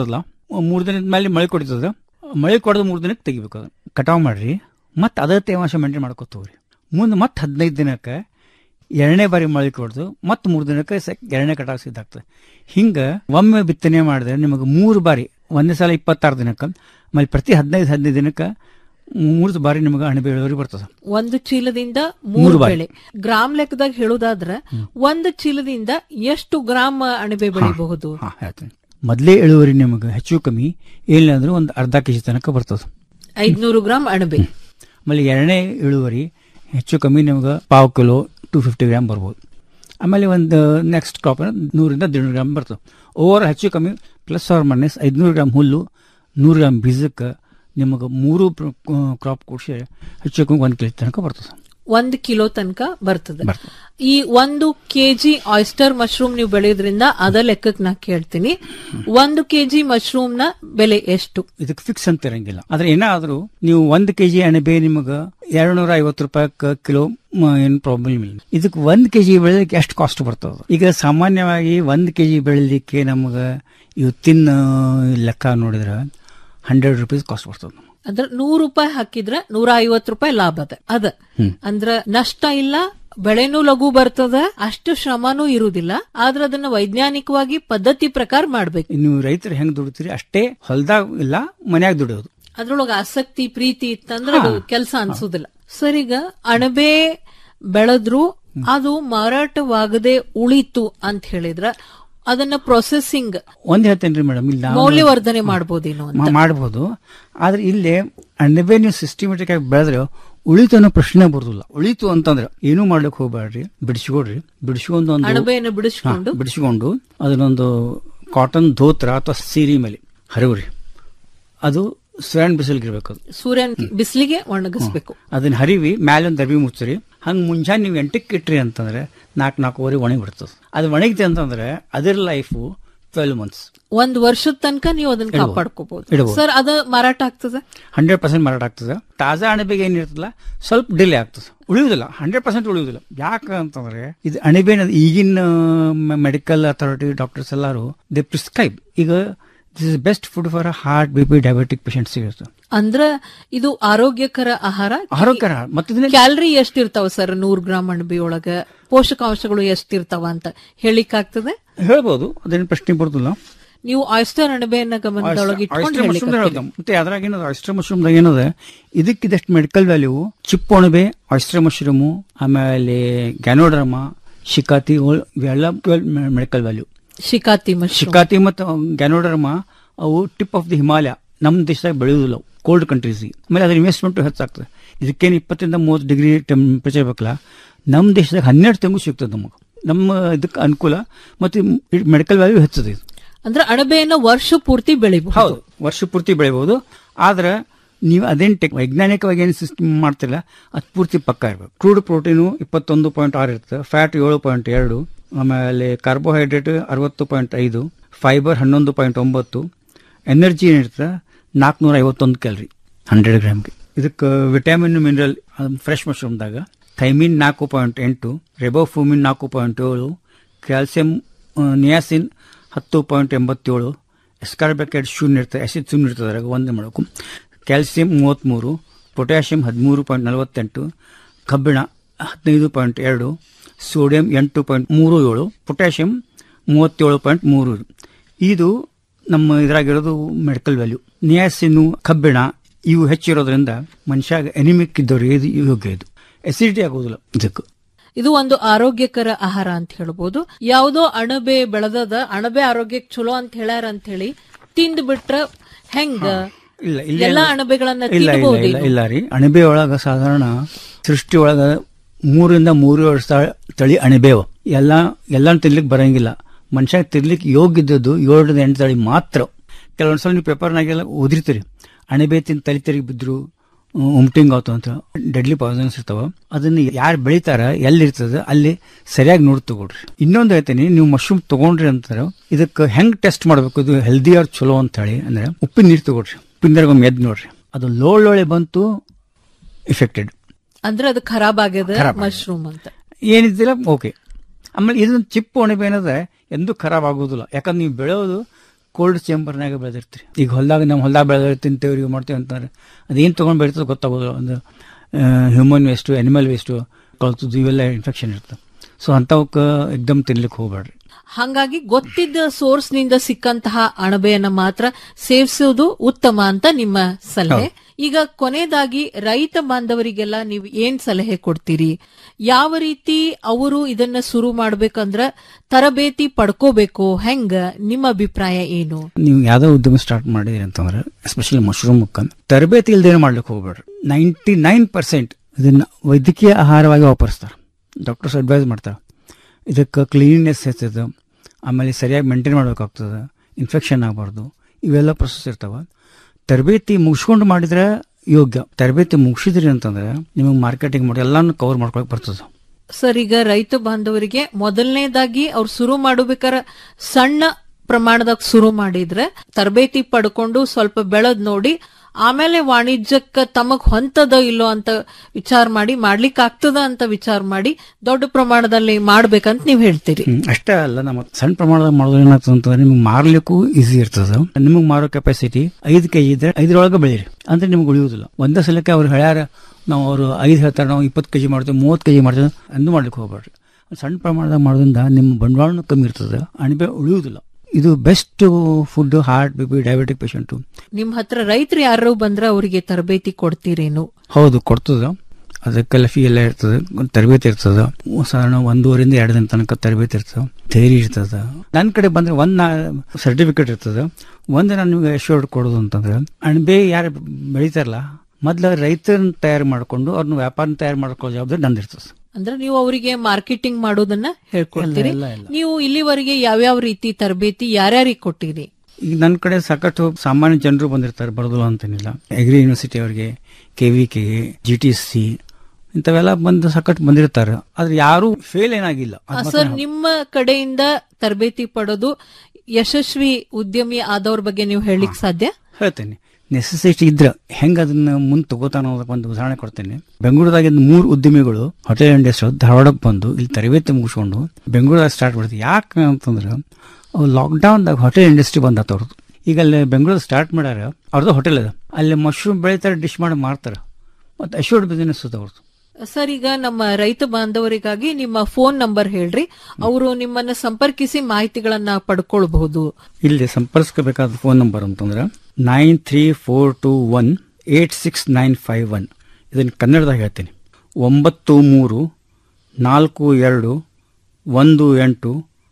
ಮೂರು ದಿನದ ಮೇಲೆ ಮಳೆ ಕೊಡ್ತದ ಮಳೆ ಕೊಡೋದು ಮೂರು ದಿನಕ್ಕೆ ತೆಗಿಬೇಕು ಅದನ್ನ ಕಟಾವ್ ಮಾಡ್ರಿ ಮತ್ತೆ ಅದೇ ತೇವಾಂಶ ಮೇಂಟೈನ್ ಮಾಡ್ಕೊತ ಹೋಗ್ರಿ ಮುಂದೆ ಮತ್ತೆ ಹದಿನೈದು ದಿನಕ್ಕೆ ಎರಡನೇ ಬಾರಿ ಮಳೆ ಕೊಡ್ದು ಮತ್ತೆ ಮೂರು ದಿನಕ್ಕೆ ಸೆ- ಎರಡನೇ ಕಟಾವ್ ಸಿದ್ಧಾಗ್ತದೆ ಹಿಂಗೆ ಒಮ್ಮೆ ಬಿತ್ತನೆ ಮಾಡಿದ್ರೆ ನಿಮಗೆ ಮೂರು ಬಾರಿ ಒಂದೇ ಸಲ ಇಪ್ಪತ್ತಾರು ದಿನಕ್ಕೆ ಆಮೇಲೆ ಪ್ರತಿ ಹದಿನೈದು ಹದಿನೈದು ದಿನಕ್ಕೆ ಮೂರು ಬಾರಿ ನಿಮಗೆ ಅಣಬೆ ಇಳುವರಿ ಬರ್ತದೆ ಒಂದು ಚೀಲದಿಂದ ಮೂರು ಮೂರು ಬಾರಿ. ಬೆಳೆ ಗ್ರಾಮ್ ಲೆಕ್ಕದಾಗ ಹೇಳುದಾದ್ರ ಒಂದು ಚೀಲದಿಂದ ಎಷ್ಟು ಗ್ರಾಮ್ ಅಣಬೆ ಬೆಳಿಬಹುದು ಹಾ ಹೇಳ್ತೀನಿ ಮೊದಲೇ ಇಳುವರಿ ನಿಮಗೆ ಹೆಚ್ಚು ಕಮ್ಮಿ ಏನಿಲ್ಲ ಅಂದ್ರೆ ಒಂದು ಅರ್ಧ ಕೆಜಿ ತನಕ ಬರ್ತದೆ ಐದ್ನೂರು ಗ್ರಾಮ್ ಅಣಬೆ ಆಮೇಲೆ ಎರಡನೇ ಇಳುವರಿ ಹೆಚ್ಚು ಕಮ್ಮಿ ನಿಮ್ಗೆ ಪಾವು ಕಿಲೋ ಟು ಫಿಫ್ಟಿ ಗ್ರಾಮ್ ಬರ್ಬೋದು ಆಮೇಲೆ ಒಂದು ನೆಕ್ಸ್ಟ್ ಕ್ರಾಪ್ ನೂರಿಂದ ದೇಡ್ನೂರು ಗ್ರಾಮ್ ಬರ್ತದೆ ಓವರ್ ಹೆಚ್ಚು ಕಮ್ಮಿ ಪ್ಲಸ್ ಆರ್ ಮೈನಸ್ ಐದುನೂರು ಗ್ರಾಮ್ ಹುಲ್ಲು ನೂರು ಗ್ರಾಮ್ ಬೀಜಕ್ಕೆ ನಿಮಗೆ ಮೂರು ಕ್ರಾಪ್ ಕೂಡಿಸಿ ಹೆಚ್ಚು ಕಮ್ಮಿ ಒಂದು ಕೆ ಜಿ ತನಕ ಬರ್ತದೆ ಒಂದ್ ಕಿಲೋ ತನಕ ಬರ್ತದೆ ಈ ಒಂದು ಕೆಜಿ ಆಯಿಸ್ಟರ್ ಮಶ್ರೂಮ್ ನೀವು ಬೆಳೆಯೋದ್ರಿಂದ ಅದ ಲೆಕ್ಕಕ್ಕೆ ನಾ ಕೇಳ್ತೀನಿ ಒಂದು ಕೆಜಿ ಮಶ್ರೂಮ್ ನ ಬೆಲೆ ಎಷ್ಟು ಇದಕ್ಕೆ ಫಿಕ್ಸ್ ಅಂತ ಇರಂಗಿಲ್ಲ ಆದ್ರೆ ಏನಾದ್ರೂ ನೀವು ಒಂದ್ ಕೆಜಿ ಅಣಬೆ ನಿಮಗೆ ಎರಡ್ನೂರ ಐವತ್ತು ರೂಪಾಯಿ ಕಿಲೋ ಏನು ಪ್ರಾಬ್ಲಮ್ ಇಲ್ಲ ಇದಕ್ಕೆ ಒಂದ್ ಕೆಜಿ ಬೆಳೆದಕ್ಕೆ ಎಷ್ಟು ಕಾಸ್ಟ್ ಬರ್ತದೆ ಈಗ ಸಾಮಾನ್ಯವಾಗಿ ಒಂದ್ ಕೆಜಿ ಬೆಳೆದಕ್ಕೆ ನಮಗೆ ಇವತ್ತಿನ ಲೆಕ್ಕ ನೋಡಿದ್ರೆ ಹಂಡ್ರೆಡ್ ರುಪೀಸ್ ಕಾಸ್ಟ್ ಬರ್ತದೆ ಅಂದ್ರ ನೂರು ರೂಪಾಯಿ ಹಾಕಿದ್ರ ನೂರ ಐವತ್ತು ರೂಪಾಯಿ ಲಾಭ ಅದ ಅದ ಹ್ಮ್. ಅಂದ್ರ ನಷ್ಟ ಇಲ್ಲ ಬೆಳೆನೂ ಲಘು ಬರ್ತದ ಅಷ್ಟು ಶ್ರಮನೂ ಇರುವುದಿಲ್ಲ ಆದ್ರ ಅದನ್ನ ವೈಜ್ಞಾನಿಕವಾಗಿ ಪದ್ಧತಿ ಪ್ರಕಾರ ಮಾಡ್ಬೇಕು ನೀವು ರೈತರು ಹೆಂಗ್ ದುಡಿತೀರಿ ಅಷ್ಟೇ ಹೊಲ್ದಾಗ ಇಲ್ಲ ಮನ್ಯಾಗ ದುಡಿಯೋದು ಅದ್ರೊಳಗ ಆಸಕ್ತಿ ಪ್ರೀತಿ ಇತ್ತಂದ್ರ ಅದು ಕೆಲಸ ಅನ್ಸುದಿಲ್ಲ ಸರ್ ಈಗ ಅಣಬೆ ಬೆಳೆದ್ರು ಅದು ಮಾರಾಟವಾಗದೆ ಉಳಿತು ಅಂತ ಹೇಳಿದ್ರ ಅದನ್ನ ಪ್ರೊಸೆಸಿಂಗ್ ಒಂದ್ ಹೇಳ್ತೇನ್ರಿ ಮೇಡಮ್ ಇಲ್ಲಿ ನಾವು- ಮೌಲ್ಯವರ್ಧನೆ ಮಾಡ್ಬೋದೇನೋ ಅಂತ ಮಾ- ಮಾಡ್ಬೋದು ಆದ್ರೆ ಇಲ್ಲಿ ಅಣಬೆ ನೀವು ಸಿಸ್ಟಮೆಟಿಕ್ ಆಗಿ ಬೆಳೆದ್ರೆ ಉಳಿತು ಅನ್ನೋ ಪ್ರಶ್ನೆ ಬರುದಿಲ್ಲ ಉಳಿತು ಅಂತಂದ್ರೆ ಏನೂ ಮಾಡ್ಲಿಕ್ಕೆ ಹೋಗ್ಬೇಡ್ರಿ ಬಿಡಿಸ್ಕೊಡ್ರಿ ಬಿಡಿಸ್ಕೊಂಡು ಒಂದು ಅಣಬೆಯನ್ನು ಬಿಡಿಸ್ಕೊಂಡು ಹಾ, ಬಿಡಿಸ್ಕೊಂಡು ಅದನ್ನೊಂದು ಕಾಟನ್ ಧೋತ್ರ ಅಥವಾ ಸೀರೆ ಮೇಲೆ ಹರಿವ್ರಿ ಅದು ಸೂರ್ಯನ ಬಿಸಿಲಿಗೆ ಇರ್ಬೇಕು ಅದು ಸೂರ್ಯನ್ ಬಿಸಿಲಿಗೆ ಒಣಗಿಸ್ಬೇಕು ಅದನ್ನ ಹರಿವಿ ಮ್ಯಾಲೆ ಒಂದು ಅರ್ವಿ ಮುಚ್ಚರಿ ಹಂಗೆ ಮುಂಜಾನೆ ನೀವು ಎಂಟಕ್ಕೆ ಇಟ್ರಿ ಅಂತಂದ್ರೆ ನಾಲ್ಕು ನಾಲ್ಕೂವರೆ ಒಣಗಿ ಬಿಡ್ತದೆ ಅದು ಒಣಗಿತೆ ಅಂತಂದ್ರೆ ಅದರ ಲೈಫು ಟ್ವೆಲ್ ಮಂತ್ಸ್ ಒಂದ್ ವರ್ಷದ ತನಕ ನೀವು ಅದನ್ನ ಇಡ್ಬೋದು. ಕಾಪಾಡ್ಕೋಬಹುದು ಇಡ್ಬೋದು. ಸರ್ ಅದ ಮಾರಾಟ ಆಗ್ತದೆ ಹಂಡ್ರೆಡ್ ಪರ್ಸೆಂಟ್ ಮಾರಾಟ ಆಗ್ತದೆ ತಾಜಾ ಅಣಬೆಗೆ ಏನಿರ್ತಲ್ಲ ಸ್ವಲ್ಪ ಡಿಲೇ ಆಗ್ತದೆ ಉಳಿಯುವುದಿಲ್ಲ ಹಂಡ್ರೆಡ್ ಪರ್ಸೆಂಟ್ ಉಳಿಯುವುದಿಲ್ಲ ಯಾಕೆ ಅಂತಂದ್ರೆ ಇದು ಅಣಬೆನ ಈಗಿನ ಮೆಡಿಕಲ್ ಅಥಾರಿಟಿ ಡಾಕ್ಟರ್ಸ್ ಎಲ್ಲರೂ ದೇ ಪ್ರಿಸ್ಕ್ರೈಬ್ ಈಗ this is best food for heart B P diabetic patients ಇರುತ್ತೆ ಅಂದ್ರ ಇದು ಆರೋಗ್ಯಕರ ಆಹಾರ ಆರೋಗ್ಯಕರ ಮತ್ತೆ ಕ್ಯಾಲರಿ ಎಷ್ಟಿರ್ತಾವ ಸರ್ ನೂರ್ ಗ್ರಾಮ್ ಅಣಬೆ ಒಳಗ ಪೋಷಕಾಂಶಗಳು ಎಷ್ಟಿರ್ತಾವ ಅಂತ ಹೇಳಿಕ್ ಆಗ್ತದೆ ಹೇಳ್ಬೋದು ಅದೇನು ಪ್ರಶ್ನೆ ಬರುದಿಲ್ಲ ನೀವು ಆಯಿಸ್ಟರ್ ಅಣಬೆಯನ್ನ ಗಮನದೊಳಗೆ ಇಟ್ಕೊಂಡು ಆಯಿಸ್ಟರ್ ಮಶ್ರೂಮ್ ಹೇಳಿಕ್ ಮತ್ತೆ ಅದ್ರಾಗ ಏನದ ಆಯಿಸ್ಟರ್ ಮಶ್ರೂಮ್ದಾಗ ಏನದ ಇದಕ್ಕಿದಷ್ಟು ಮೆಡಿಕಲ್ ವ್ಯಾಲ್ಯೂ ಚಿಪ್ಪು ಅಣಬೆ ಆಯಿಸ್ಟರ್ ಮಶ್ರೂಮು ಆಮೇಲೆ ಗ್ಯಾನೋಡ್ರಮ ಶಿಕಾತಿ ಇವು- ಇವೆಲ್ಲ ಮೆಡಿಕಲ್ ವ್ಯಾಲ್ಯೂ ಶಿಕಾತಿ ಮಶ್ರೂಮ್ ಶಿಕಾತಿ ಮತ್ತು ಗ್ಯಾನೋಡರ್ಮ ಅವು ಟಿಪ್ ಆಫ್ ದಿ ಹಿಮಾಲಯ ನಮ್ಮ ದೇಶದಾಗ ಬೆಳೆಯುವುದಿಲ್ಲ ಕೋಲ್ಡ್ ಕಂಟ್ರೀಸ್ ಆಮೇಲೆ ಅದ್ರ ಇನ್ವೆಸ್ಟ್ಮೆಂಟ್ ಹೆಚ್ಚಾಗ್ತದೆ ಇದಕ್ಕೇನು ಇಪ್ಪತ್ತರಿಂದ ಮೂವತ್ತು ಡಿಗ್ರಿ ಟೆಂಪರೇಚರ್ ಬೇಕಲ್ಲ ನಮ್ಮ ದೇಶದಾಗ ಹನ್ನೆರಡು ತಿಂಗಳು ಸಿಗ್ತದೆ ನಮಗೆ ನಮ್ಮ ಇದಕ್ಕೆ ಅನುಕೂಲ ಮತ್ತು ಮೆಡಿಕಲ್ ವ್ಯಾಲ್ಯೂ ಹೆಚ್ಚಿದೆ ಇದು ಅಂದ್ರೆ ಅಣಬೆಯನ್ನ ವರ್ಷ ಪೂರ್ತಿ ಬೆಳಿಬಹುದು ಹೌದು ವರ್ಷ ಪೂರ್ತಿ ಬೆಳಿಬಹುದು ಆದ್ರೆ ನೀವು ಅದೇನು ಟೆಕ್ ವೈಜ್ಞಾನಿಕವಾಗಿ ಏನು ಸಿಸ್ಟಮ್ ಮಾಡ್ತಿಲ್ಲ ಅದು ಪೂರ್ತಿ ಪಕ್ಕ ಇರಬೇಕು ಕ್ರೂಡ್ ಪ್ರೋಟೀನು ಇಪ್ಪತ್ತೊಂದು ಪಾಯಿಂಟ್ ಆರು ಇರ್ತದೆ ಫ್ಯಾಟ್ ಏಳು ಪಾಯಿಂಟ್ ಎರಡು ಆಮೇಲೆ ಕಾರ್ಬೋಹೈಡ್ರೇಟ್ ಅರವತ್ತು ಪಾಯಿಂಟ್ ಐದು ಫೈಬರ್ ಹನ್ನೊಂದು ಪಾಯಿಂಟ್ ಒಂಬತ್ತು ಎನರ್ಜಿ ಏನಿರ್ತದೆ ನಾಲ್ಕುನೂರ ಐವತ್ತೊಂದು ಕ್ಯಾಲರಿ ಹಂಡ್ರೆಡ್ ಗ್ರಾಮ್ಗೆ ಇದಕ್ಕೆ ವಿಟಮಿನ್ ಮಿನರಲ್ ಫ್ರೆಶ್ ಮಶ್ರೂಮ್ದಾಗ ಥೈಮಿನ್ ನಾಲ್ಕು ಪಾಯಿಂಟ್ ಎಂಟು ರೆಬೋಫೂಮಿನ್ ನಾಲ್ಕು ಪಾಯಿಂಟ್ ಏಳು ಕ್ಯಾಲ್ಸಿಯಂ ನಿಯಾಸಿನ್ ಹತ್ತು ಪಾಯಿಂಟ್ ಎಂಬತ್ತೇಳು ಎಸ್ಕಾರ್ಬೆಕೆಟ್ ಶೂನ್ಯ ಇರ್ತದೆ ಆಸಿಡ್ ಶೂನ್ಯ ಇರ್ತದೆ ಅದ್ರಾಗ ಒಂದೇ ಮಾಡಬೇಕು ಕ್ಯಾಲ್ಸಿಯಂ ಮೂವತ್ತ್ಮೂರು ಪೊಟ್ಯಾಷಿಯಂ ಹದಿಮೂರು ಪಾಯಿಂಟ್ ನಲವತ್ತೆಂಟು ಕಬ್ಬಿಣ ಹದಿನೈದು ಪಾಯಿಂಟ್ ಎರಡು ಸೋಡಿಯಂ ಎಂಟು ಪಾಯಿಂಟ್ ಮೂರು ಏಳು ಪೊಟ್ಯಾಷಿಯಂ ಮೂವತ್ತೇಳು ಪಾಯಿಂಟ್ ಮೂರು ಇದು ನಮ್ಮ ಇದ್ರಾಗಿರೋದು ಮೆಡಿಕಲ್ ವ್ಯಾಲ್ಯೂ ನಿಯಾಸಿನು ಕಬ್ಬಿಣ ಇವು ಹೆಚ್ಚಿರೋದ್ರಿಂದ ಮನುಷ್ಯಾಗ ಎನಿಮಿಕ್ ಇದ್ದವ್ರಿಗೆ ಇದು ಯೋಗ್ಯ ಇದು ಎಸಿಡಿಟಿ ಆಗೋದಿಲ್ಲ ಇದಕ್ಕೆ ಇದು ಒಂದು ಆರೋಗ್ಯಕರ ಆಹಾರ ಅಂತ ಹೇಳ್ಬೋದು ಯಾವುದೋ ಅಣಬೆ ಬೆಳೆದದ ಅಣಬೆ ಆರೋಗ್ಯಕ್ಕೆ ಚಲೋ ಅಂತ ಹೇಳ್ಯಾರ ಅಂತ ಹೇಳಿ ತಿಂದು ಬಿಟ್ರ ಹೆಂಗ ಇಲ್ಲ ಇಲ್ಲ ಎಲ್ಲಾ ಅಣಬೆಗಳನ್ನ ಇಲ್ಲ ಇಲ್ಲ ಇಲ್ಲ ತಿನ್ನಬಹುದು ಇಲ್ಲ ರೀ ಅಣಬೆ ಒಳಗ ಸಾಧಾರಣ ಸೃಷ್ಟಿ ಒಳಗ ಮೂರಿಂದ ಮೂರು ವರ್ಷ ತಳಿ ಅಣಬೆವ ಎಲ್ಲ ಎಲ್ಲ ತಿನ್ಲಿಕ್ಕೆ ಬರಂಗಿಲ್ಲ ಮನುಷ್ಯ ತಿನ್ಲಿಕ್ಕೆ ಯೋಗ್ಯ ಇದ್ದದ್ದು ಏಳರಿಂದ ಎಂಟು ತಳಿ ಮಾತ್ರ ಕೆಲವೊಂದ್ಸಲ ನೀವು ಪೇಪರ್ನಾಗೆಲ್ಲ ಓದಿರ್ತೀರಿ ಅಣಬೆ ತಿಂದು ತಲೆ ತಿರುಗಿ ಬಿದ್ರು ಉಮ್ಟಿಂಗ್ ಆಯ್ತು ಅಂತ ಡೆಡ್ಲಿ ಪಾಯ್ಸನ್ಸ್ ಇರ್ತಾವ ಅದನ್ನ ಯಾರು ಬೆಳಿತಾರ ಎಲ್ಲಿರ್ತದ ಅಲ್ಲಿ ಸರಿಯಾಗಿ ನೋಡಿ ತಗೊಳ್ರಿ ಇನ್ನೊಂದು ಹೇಳ್ತೀನಿ ನೀವು ಮಶ್ರೂಮ್ ತಗೊಂಡ್ರಿ ಅಂತಾರ ಇದಕ್ಕೆ ಹೆಂಗ್ ಟೆಸ್ಟ್ ಮಾಡ್ಬೇಕು ಇದು ಹೆಲ್ದಿ ಆರ್ ಚಲೋ ಅಂತ ಹೇಳಿ ಅಂದ್ರೆ ಉಪ್ಪಿನ ನೀರು ತಗೊಳ್ರಿ ಉಪ್ಪಿನ ಒಮ್ಮೆ ಎದ್ದು ನೋಡ್ರಿ ಅದು ಲೋಳೊಳೆ ಬಂತು ಇಫೆಕ್ಟೆಡ್ ಅಂದ್ರೆ ಅದು ಖರಾಬ್ ಆಗ್ಯದ ಖರಾಬ್ ಆಗ್ಯದ. ಮಶ್ರೂಮ್ ಅಂತ ಏನಿದ್ದಿಲ್ಲ ಓಕೆ ಆಮೇಲೆ ಇದನ್ನ ಚಿಪ್ಪು ಅಣಬೆ ಏನದ ಎಂದೂ ಖರಾಬ್ ಆಗೋದಿಲ್ಲ ಯಾಕಂದ್ರೆ ನೀವು ಬೆಳೆಯೋದು ಕೋಲ್ಡ್ ಚೇಂಬರ್ನಾಗ ಬೆಳೆದಿರ್ತೀರಿ ಈಗ ಹೊಲ್ದಾಗ ನಮ್ಮ ಹೊಲ್ದಾಗ ಬೆಳೆದ ತಿಂತೇವ್ರಿ ಇವ್ ಮಾಡ್ತೇವೆ ಅಂತಂದ್ರೆ ಅದೇನು ತೊಗೊಂಡು ಬೆಳೀತದೆ ಗೊತ್ತಾಗೋದು ಒಂದು ಹ್ಯೂಮನ್ ವೇಸ್ಟು ಅನಿಮಲ್ ವೇಸ್ಟು ಕಳ್ತದ್ದು ಇವೆಲ್ಲ ಇನ್ಫೆಕ್ಷನ್ ಇರ್ತದೆ ಸೊ ಅಂಥವಕ್ಕೆ ಎಕ್ದಮ್ ತಿನ್ಲಿಕ್ಕೆ ಹೋಗ್ಬೇಡ್ರಿ ಹಾಗಾಗಿ ಗೊತ್ತಿದ್ದ ಸೋರ್ಸ್ ನಿಂದ ಸಿಕ್ಕಂತಹ ಅಣಬೆಯನ್ನ ಮಾತ್ರ ಸೇವಿಸುವುದು ಉತ್ತಮ ಅಂತ ನಿಮ್ಮ ಸಲಹೆ ಈಗ ಕೊನೆಯದಾಗಿ ರೈತ ಬಾಂಧವರಿಗೆಲ್ಲ ನೀವು ಏನ್ ಸಲಹೆ ಕೊಡ್ತೀರಿ ಯಾವ ರೀತಿ ಅವರು ಇದನ್ನ ಶುರು ಮಾಡ್ಬೇಕಂದ್ರ ತರಬೇತಿ ಪಡ್ಕೋಬೇಕು ಹೆಂಗ ನಿಮ್ಮ ಅಭಿಪ್ರಾಯ ಏನು ನೀವು ಯಾವ್ದೋ ಉದ್ಯಮ ಸ್ಟಾರ್ಟ್ ಮಾಡಿದ್ರಿ ಅಂತಂದ್ರೆ ಎಸ್ಪೆಷಲಿ ಮಶ್ರೂಮ್ ತರಬೇತಿ ಇಲ್ದೇನೆ ಮಾಡ್ಲಿಕ್ಕೆ ಹೋಗ್ಬೇಡ್ರಿ ನೈಂಟಿ ನೈನ್ ಪರ್ಸೆಂಟ್ ಇದನ್ನ ವೈದ್ಯಕೀಯ ಆಹಾರವಾಗಿ ವಾಪರಿಸ್ತಾರೆ ಡಾಕ್ಟರ್ಸ್ ಅಡ್ವೈಸ್ ಮಾಡ್ತಾರೆ ಇದಕ್ಕೆ ಕ್ಲೀನ್ನೆಸ್ ಹೆಚ್ಚದ ಆಮೇಲೆ ಸರಿಯಾಗಿ ಮೇಂಟೈನ್ ಮಾಡಬೇಕಾಗ್ತದೆ ಇನ್ಫೆಕ್ಷನ್ ಆಗಬಾರ್ದು ಇವೆಲ್ಲ ಪ್ರೊಸೆಸ್ ಇರ್ತಾವ ತರಬೇತಿ ಮುಗಿಸ್ಕೊಂಡು ಮಾಡಿದ್ರೆ ಯೋಗ್ಯ ತರಬೇತಿ ಮುಗಿಸಿದ್ರಿ ಅಂತಂದ್ರೆ ನಿಮಗೆ ಮಾರ್ಕೆಟಿಂಗ್ ಮಾಡಿ ಎಲ್ಲಾನು ಕವರ್ ಮಾಡ್ಕೊಳಕ್ ಬರ್ತದೆ ಸರ್ ಈಗ ರೈತ ಬಾಂಧವರಿಗೆ ಮೊದಲನೇದಾಗಿ ಅವ್ರು ಶುರು ಮಾಡಬೇಕಾರ ಸಣ್ಣ ಪ್ರಮಾಣದಾಗ ಶುರು ಮಾಡಿದ್ರೆ ತರಬೇತಿ ಪಡ್ಕೊಂಡು ಸ್ವಲ್ಪ ಬೆಳೆದ್ ನೋಡಿ ಆಮೇಲೆ ವಾಣಿಜ್ಯಕ್ಕ ತಮಗ್ ಹೊಂತದ ಇಲ್ಲೋ ಅಂತ ವಿಚಾರ ಮಾಡಿ ಮಾಡ್ಲಿಕ್ಕೆ ಆಗ್ತದ ಅಂತ ವಿಚಾರ ಮಾಡಿ ದೊಡ್ಡ ಪ್ರಮಾಣದಲ್ಲಿ ಮಾಡ್ಬೇಕಂತ ನೀವ್ ಹೇಳ್ತೀರಿ ಹ್ಮ್, ಅಷ್ಟೇ ಅಲ್ಲ ನಮ್ಮ ಸಣ್ಣ ಪ್ರಮಾಣದಾಗ ಮಾಡೋದು ಏನಾಗ್ತದೆ ಅಂತಂದ್ರೆ ನಿಮ್ಗೆ ಮಾರ್ಲಿಕ್ಕೂ ಈಸಿ ಇರ್ತದೆ ನಿಮಗೆ ಮಾರೋ ಕೆಪಾಸಿಟಿ ಐದು ಕೆಜಿ ಇದ್ರೆ ಐದರೊಳಗೆ ಬೆಳೀರಿ ಅಂದ್ರೆ ನಿಮ್ಗೆ ಉಳಿಯುವುದಿಲ್ಲ ಒಂದೇ ಸಲಕ್ಕೆ ಅವ್ರು ಹೇಳ್ಯಾರ ನಾವು ಅವರು ಐದು ಹೇಳ್ತಾರೆ ನಾವು ಇಪ್ಪತ್ತು ಕೆಜಿ ಮಾಡ್ತೇವೆ ಮೂವತ್ತು ಕೆಜಿ ಮಾಡ್ತೇವೆ ಅಂದು ಮಾಡ್ಲಿಕ್ಕೆ ಹೋಗ್ಬೇಡ್ರಿ ಸಣ್ಣ ಪ್ರಮಾಣದಾಗ ಮಾಡೋದ್ರಿಂದ ನಿಮ್ಮ ಬಂಡವಾಳನೂ ಕಮ್ಮಿ ಇರ್ತದೆ ಅಣಬೆ ಉಳಿಯುವುದಿಲ್ಲ ಇದು best food heart B P diabetic patient ನಿಮ್ ಹತ್ರ ರೈತರು ಯಾರು ಬಂದ್ರೆ ಅವರಿಗೆ ತರಬೇತಿ ಕೊಡ್ತೀರೇನು ಹೌದು ಕೊಡ್ತದ ಅದಕ್ಕೆಲ್ಲ ಫೀ ಎಲ್ಲ ಇರ್ತದೆ ಒಂದ್ ತರಬೇತಿ ಇರ್ತದ ಸಾಧಾರಣ ಒಂದೂವರಿಂದ ಎರಡು ದಿನ ತನಕ ತರಬೇತಿ ಇರ್ತದ ಥೇರಿ ಇರ್ತದ ನನ್ನ ಕಡೆ ಬಂದ್ರೆ ಒಂದ್ ಸರ್ಟಿಫಿಕೇಟ್ ಇರ್ತದ ಒಂದ್ ನಾನು ನಿಮ್ಗೆ ಎಶ್ಯೂರ್ಡ್ ಕೊಡೋದು ಅಂತಂದ್ರೆ ಅಣಬೆ ಯಾರು ಬೆಳಿತಾರಲ್ಲ ಮೊದ್ಲು ರೈತರನ್ನ ತಯಾರು ಮಾಡ್ಕೊಂಡು ಅವ್ರನ್ನ ವ್ಯಾಪಾರ ತಯಾರು ಮಾಡ್ಕೊಳ್ಳೋ ಜವಾಬ್ದಾರಿ ನಂದಿರ್ತದೆ ಅಂದ್ರೆ ನೀವು ಅವರಿಗೆ ಮಾರ್ಕೆಟಿಂಗ್ ಮಾಡೋದನ್ನ ಹೇಳ್ಕೊಡ್ತೀರಿ ಇಲ್ಲ, ಇಲ್ಲ, ನೀವು ಇಲ್ಲಿವರೆಗೆ ಯಾವ್ಯಾವ ರೀತಿ ತರಬೇತಿ ಯಾರ್ಯಾರಿಗೆ ಕೊಟ್ಟಿರಿ ಈಗ ನನ್ನ ಕಡೆ ಸಾಕಷ್ಟು ಸಾಮಾನ್ಯ ಜನರು ಬಂದಿರ್ತಾರೆ ಬರೋದಿಲ್ಲ ಅಂತೇನಿಲ್ಲ ಅಗ್ರಿ ಯೂನಿವರ್ಸಿಟಿ ಅವರಿಗೆ K V K G T C ಇಂಥವೆಲ್ಲ ಬಂದು ಸಾಕಷ್ಟು ಬಂದಿರ್ತಾರೆ ಆದ್ರೆ ಯಾರು ಫೇಲ್ ಏನಾಗಿಲ್ಲ ಅದ್ ಮಾತ್ರ ಸರ್ ನಿಮ್ಮ ಕಡೆಯಿಂದ ತರಬೇತಿ ಪಡೋದು ಯಶಸ್ವಿ ಉದ್ಯಮಿ ಆದವ್ರ ಬಗ್ಗೆ ನೀವು ಹೇಳಲಿಕ್ಕೆ ಸಾಧ್ಯ ಹೇಳ್ತೇನೆ ನೆಸೆಸಿಟಿ ಇದ್ರೆ ಹೆಂಗ್ ಅದನ್ನ ಮುಂದೆ ತಗೋತಾನ ಅನ್ನೋದಕ್ಕೆ ಒಂದು ಉದಾಹರಣೆ ಕೊಡ್ತೇನೆ ಬೆಂಗಳೂರದಾಗ ಮೂರು ಉದ್ಯಮಿಗಳು ಹೋಟೆಲ್ ಇಂಡಸ್ಟ್ರಿ ಧಾರವಾಡಕ್ಕೆ ಬಂದು ಇಲ್ಲಿ ತರಬೇತಿ ಮುಗಿಸ್ಕೊಂಡು ಬೆಂಗಳೂರಾಗ ಸ್ಟಾರ್ಟ್ ಮಾಡಿದ್ವಿ ಯಾಕೆ ಅಂತಂದ್ರೆ ಅವು ಲಾಕ್ಡೌನ್ದಾಗ ಹೋಟೆಲ್ ಇಂಡಸ್ಟ್ರಿ ಬಂದತ್ತ ಅವ್ರದ್ದು ಈಗ ಅಲ್ಲಿ ಬೆಂಗಳೂರು ಸ್ಟಾರ್ಟ್ ಮಾಡ್ಯಾರ ಅವ್ರದ್ದು ಹೋಟೆಲ್ ಅದ ಅಲ್ಲಿ ಮಶ್ರೂಮ್ ಬೆಳಿತಾರೆ ಡಿಶ್ ಮಾಡಿ ಮಾರ್ತಾರೆ ಮತ್ತು ಅಶ್ಯೂರ್ಡ್ ಬಿಸಿನೆಸ್ ಅದ ಅವ್ರದ್ದು ಸರ್ ಈಗ ನಮ್ಮ ರೈತ ಬಾಂಧವರಿಗಾಗಿ ನಿಮ್ಮ ಫೋನ್ ನಂಬರ್ ಹೇಳ್ರಿ ಅವರು ನಿಮ್ಮನ್ನ ಸಂಪರ್ಕಿಸಿ ಮಾಹಿತಿಗಳನ್ನ ಪಡ್ಕೊಳ್ಬಹುದು ಇಲ್ಲಿ ಸಂಪರ್ಕಿಸಬೇಕಾದ ಫೋನ್ ನಂಬರ್ ಅಂತಂದ್ರೆ nine three four two one eight six nine five one ಇದನ್ನು ಕನ್ನಡದಾಗ ಹೇಳ್ತೀನಿ ಒಂಬತ್ತು ಮೂರು ನಾಲ್ಕು ಎರಡು ಒಂದು ಎಂಟು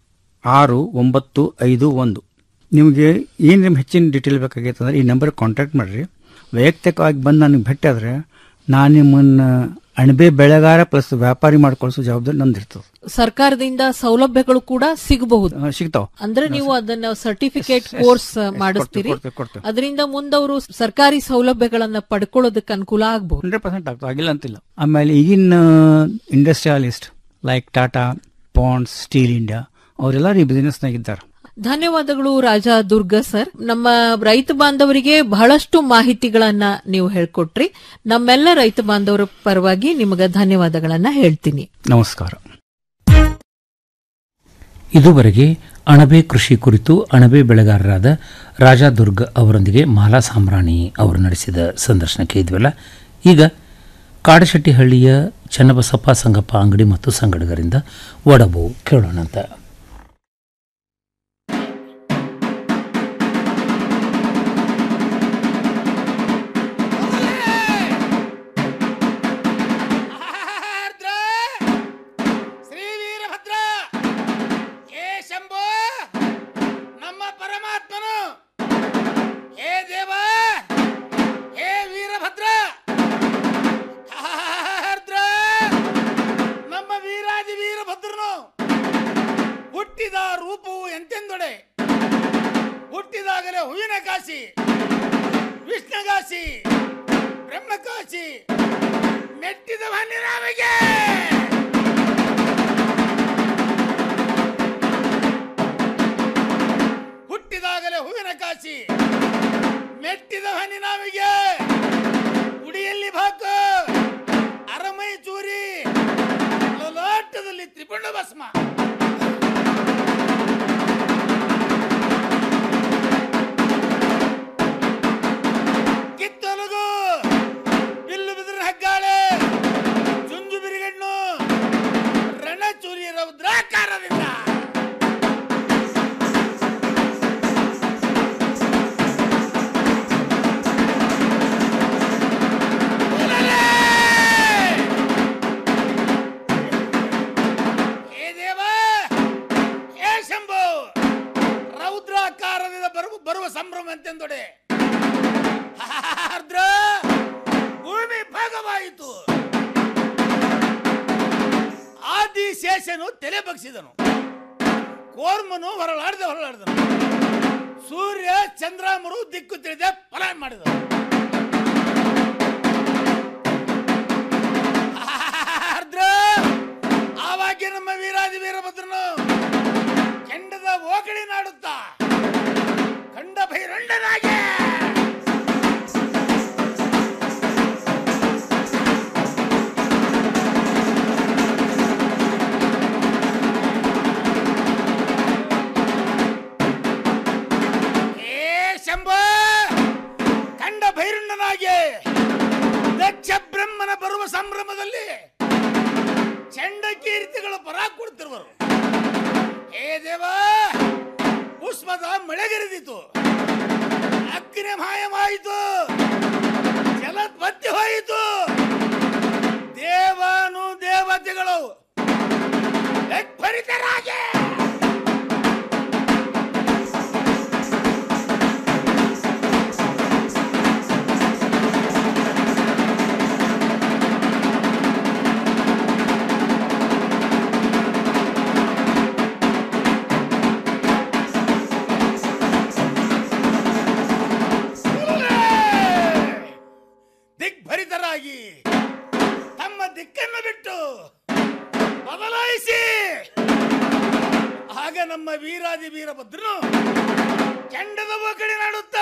ಆರು ಒಂಬತ್ತು ಐದು ಒಂದು ನಿಮಗೆ ಏನು ನಿಮ್ಮ ಹೆಚ್ಚಿನ ಡೀಟೇಲ್ ಬೇಕಾಗೈತೆ ಅಂದ್ರೆ ಈ ನಂಬರ್ ಕಾಂಟ್ಯಾಕ್ಟ್ ಮಾಡಿರಿ ವೈಯಕ್ತಿಕವಾಗಿ ಬಂದು ನನಗೆ ಭೇಟಿ ಆದರೆ ನಾನು ನಿಮ್ಮನ್ನು ಅಣಬೆ ಬೆಳೆಗಾರ ಪ್ಲಸ್ ವ್ಯಾಪಾರಿ ಮಾಡ್ಕೊಳ್ಸೋ ಜವಾಬ್ದಾರಿ ನಂದಿರ್ತದೆ ಸರ್ಕಾರದಿಂದ ಸೌಲಭ್ಯಗಳು ಕೂಡ ಸಿಗಬಹುದು ಸಿಗ್ತಾವ ಅಂದ್ರೆ ನೀವು ಅದನ್ನ ಸರ್ಟಿಫಿಕೇಟ್ ಕೋರ್ಸ್ ಮಾಡಿಸ್ತೀರಿ ಕೊಡ್ತೇವೆ, ಕೊಡ್ತೇವೆ. ಅದರಿಂದ ಮುಂದವರು ಸರ್ಕಾರಿ ಸೌಲಭ್ಯಗಳನ್ನ ಪಡ್ಕೊಳ್ಳೋದಕ್ಕೆ ಅನುಕೂಲ ಆಗಬಹುದು ಹಂಡ್ರೆಡ್ ಪರ್ಸೆಂಟ್ ಆಗ್ತದೆ ಆಗಿಲ್ಲ ಅಂತಿಲ್ಲ ಆಮೇಲೆ ಈಗಿನ industrialist like Tata Pond's steel India ಅವರೆಲ್ಲರೂ ಈ ಬಿಸಿನೆಸ್ನಾಗ ಇದ್ದಾರೆ ಧನ್ಯವಾದಗಳು ರಾಜಾ ದುರ್ಗ ಸರ್ ನಮ್ಮ ರೈತ ಬಾಂಧವರಿಗೆ ಬಹಳಷ್ಟು ಮಾಹಿತಿಗಳನ್ನ ನೀವು ಹೇಳ್ಕೊಟ್ರಿ ನಮ್ಮೆಲ್ಲ ರೈತ ಬಾಂಧವರ ಪರವಾಗಿ ನಿಮಗೆ ಧನ್ಯವಾದಗಳನ್ನ ಹೇಳ್ತೀನಿ ನಮಸ್ಕಾರ ಇದುವರೆಗೆ ಅಣಬೆ ಕೃಷಿ ಕುರಿತು ಅಣಬೆ ಬೆಳೆಗಾರರಾದ ರಾಜಾ ದುರ್ಗ್ ಅವರೊಂದಿಗೆ ಮಾಲಾ ಸಾಮ್ರಾಣಿ ಅವರು ನಡೆಸಿದ ಸಂದರ್ಶನಕ್ಕೆ ಇದ್ವಲ್ಲ ಈಗ ಕಾಡಶೆಟ್ಟಿಹಳ್ಳಿಯ ಚನ್ನಬಸಪ್ಪ ಸಂಗಪ್ಪ ಅಂಗಡಿ ಮತ್ತು ಸಂಗಡಿಗರಿಂದ ಒಡಬು ಕೇಳೋಣಂತ ಶ್ರೀ ವೀರಭದ್ರ ಹೇ ಶಂಭೋ ನಮ್ಮ ಪರಮಾತ್ಮನು ಹೇ ದೇವ ಹೇ ವೀರಭದ್ರ ಆರ್ದ್ರ ನಮ್ಮ ವೀರಾಜಿ ವೀರಭದ್ರನು ಹುಟ್ಟಿದ ರೂಪವು ಎಂತೆಂದೊಡೆ ಹುಟ್ಟಿದಾಗಲೇ ಹೂವಿನ ಕಾಶಿ ವಿಷ್ಣುಗಾಸಿ ಬ್ರಹ್ಮಕಾಶಿ ಮೆಟ್ಟಿದ ರಾಮಿಗೆ ಹುಟ್ಟಿದಾಗಲೇ ಹೂವಿನ ಕಾಶಿ ಮೆಟ್ಟಿದ ನಾವಿಗೆ ಉಡಿಯಲ್ಲಿ ಬಾಕು ಅರಮೈ ಚೂರಿ ಲಲಾಟದಲ್ಲಿ ತ್ರಿಪುಂಡ ಭಸ್ಮ ಬರುವ ಸಂಭ್ರಮ ಎಂತೆಂದೊಡೆ ಆರ್ದ್ರ ಭೂಮಿ ಭಾಗವಾಯಿತು ಆದಿಶೇಷನು ತಲೆ ಬಗ್ಸಿದನು ಕೋರ್ಮನು ಹೊರಳಾಡ್ದೆ ಹೊರಳಾಡ್ದನು ಸೂರ್ಯ ಚಂದ್ರಾಮರು ದಿಕ್ಕು ತಿಳಿದೆ ಫಲ ಮಾಡಿದನು ಆರ್ದ್ರ ಆವಾಗ ನಮ್ಮ ವೀರಾದಿ ವೀರಭದ್ರನು ಕೆಂಡದ ಓಕಳಿ ನಾಡುತ್ತಾ ಕಂಡ ಭೈರಂಡನಾಗೆ ಏ ಶಂಭ ಕಂಡ ಭೈರುಂಡನಾಗಿ ದಕ್ಷ ಬ್ರಹ್ಮನ ಬರುವ ಸಂಭ್ರಮದಲ್ಲಿ ಚಂಡ ಕೀರ್ತಿಗಳು ಪರ ಕೊಡ್ತಿರುವರು ಹೇ ದೇವ ಪುಷ್ಪದ ಮಳೆಗರಿದಿತು ಅಗ್ನಿ ಮಾಯವಾಯಿತು ಜಲತ್ಪತ್ತಿ ಹೋಯಿತು ದೇವಾನು ದೇವತೆಗಳು ಭರಿತರಾಗಿ ದಿಗ್ಭರಿತರಾಗಿ ತಮ್ಮ ದಿಕ್ಕನ್ನು ಬಿಟ್ಟು ಬದಲಾಯಿಸಿ ಆಗ ನಮ್ಮ ವೀರಾದಿ ವೀರಭದ್ರನು ಕೆಂಡದ ಕಡೆ ನಾಡುತ್ತ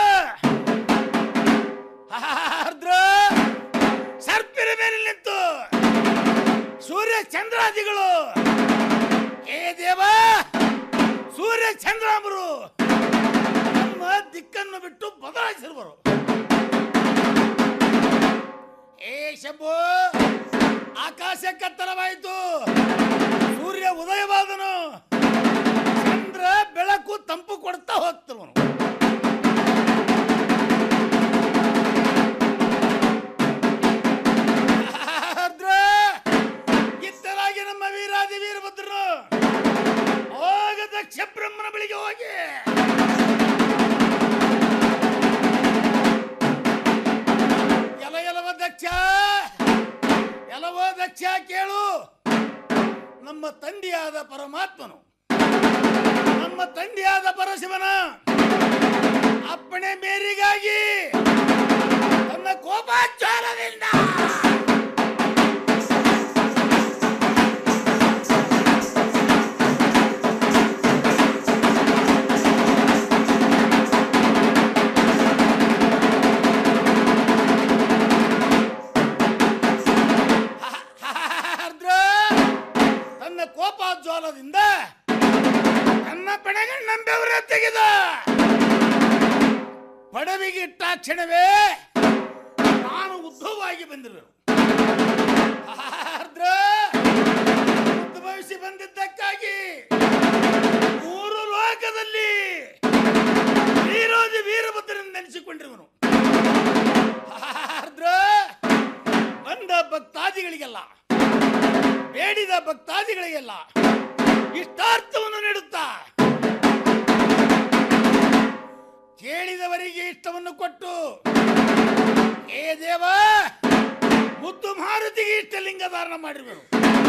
ಆರ್ದ್ರ ಸರ್ಪಿನ ಮೇಲೆ ನಿಂತು ಸೂರ್ಯ ಚಂದ್ರಾದಿಗಳು ಏ ದೇವ ಸೂರ್ಯ ಚಂದ್ರಾಮರು ನಮ್ಮ ದಿಕ್ಕನ್ನು ಬಿಟ್ಟು ಬದಲಾಯಿಸಿರುವರು ಏ ಶಂಭು ಆಕಾಶ ಕತ್ತಲವಾಯಿತು ಸೂರ್ಯ ಉದಯವಾದನು ಚಂದ್ರ ಬೆಳಕು ತಂಪು ಕೊಡ್ತಾ ಹೋಗ್ತವನು ಆರ್ದ್ರ ಇತ್ತಲಾಗಿ ನಮ್ಮ ವೀರಾದಿ ವೀರಭದ್ರನು ಹೋಗ ದಕ್ಷ ಬ್ರಹ್ಮನ ಬಳಿಗೆ ಹೋಗಿ ಎಲ ಎಲವ ದಕ್ಷ ಎಲವೋ ದಕ್ಷ ಕೇಳು ನಮ್ಮ ತಂದೆಯಾದ ಪರಮಾತ್ಮನು ನಮ್ಮ ತಂದೆಯಾದ ಪರಶಿವನ ಅಪ್ಪಣೆ ಮೇರಿಗಾಗಿ ತನ್ನ ಕೋಪಾಚಾರದಿಂದ ಆರ್ದ್ರ ತನ್ನ ಕೋಪಾಜ್ವಾಲದಿಂದ ತನ್ನ ಪಣಗಣ್ಣಂಬೆವರ ತೆಗೆದ ಪಡವಿಗೆ ಇಟ್ಟಾಕ್ಷಣವೇ ನಾನು ಉದ್ಭವವಾಗಿ ಬಂದಿರುವೆನು ಆರ್ದ್ರ ಉದ್ಭವಿಸಿ ಬಂದಿದ್ದಕ್ಕಾಗಿ ಮೂರು ಲೋಕದಲ್ಲಿ ವೀರೋಧಿ ವೀರಭದ್ರನ್ನು ನೆನೆಸಿಕೊಂಡಿರುವನು ಆರ್ದ್ರ ಬಂದ ಭಕ್ತಾದಿಗಳಿಗೆಲ್ಲ ಬೇಡಿದ ಭಕ್ತಾದಿಗಳಿಗೆಲ್ಲ ಇಷ್ಟಾರ್ಥವನ್ನು ನೀಡುತ್ತಾ ಕೇಳಿದವರಿಗೆ ಇಷ್ಟವನ್ನು ಕೊಟ್ಟು ಏ ದೇವ ಮುದ್ದು ಮಾರುತಿಗೆ ಇಷ್ಟ ಲಿಂಗ ಧಾರಣ ಮಾಡಿರುವರು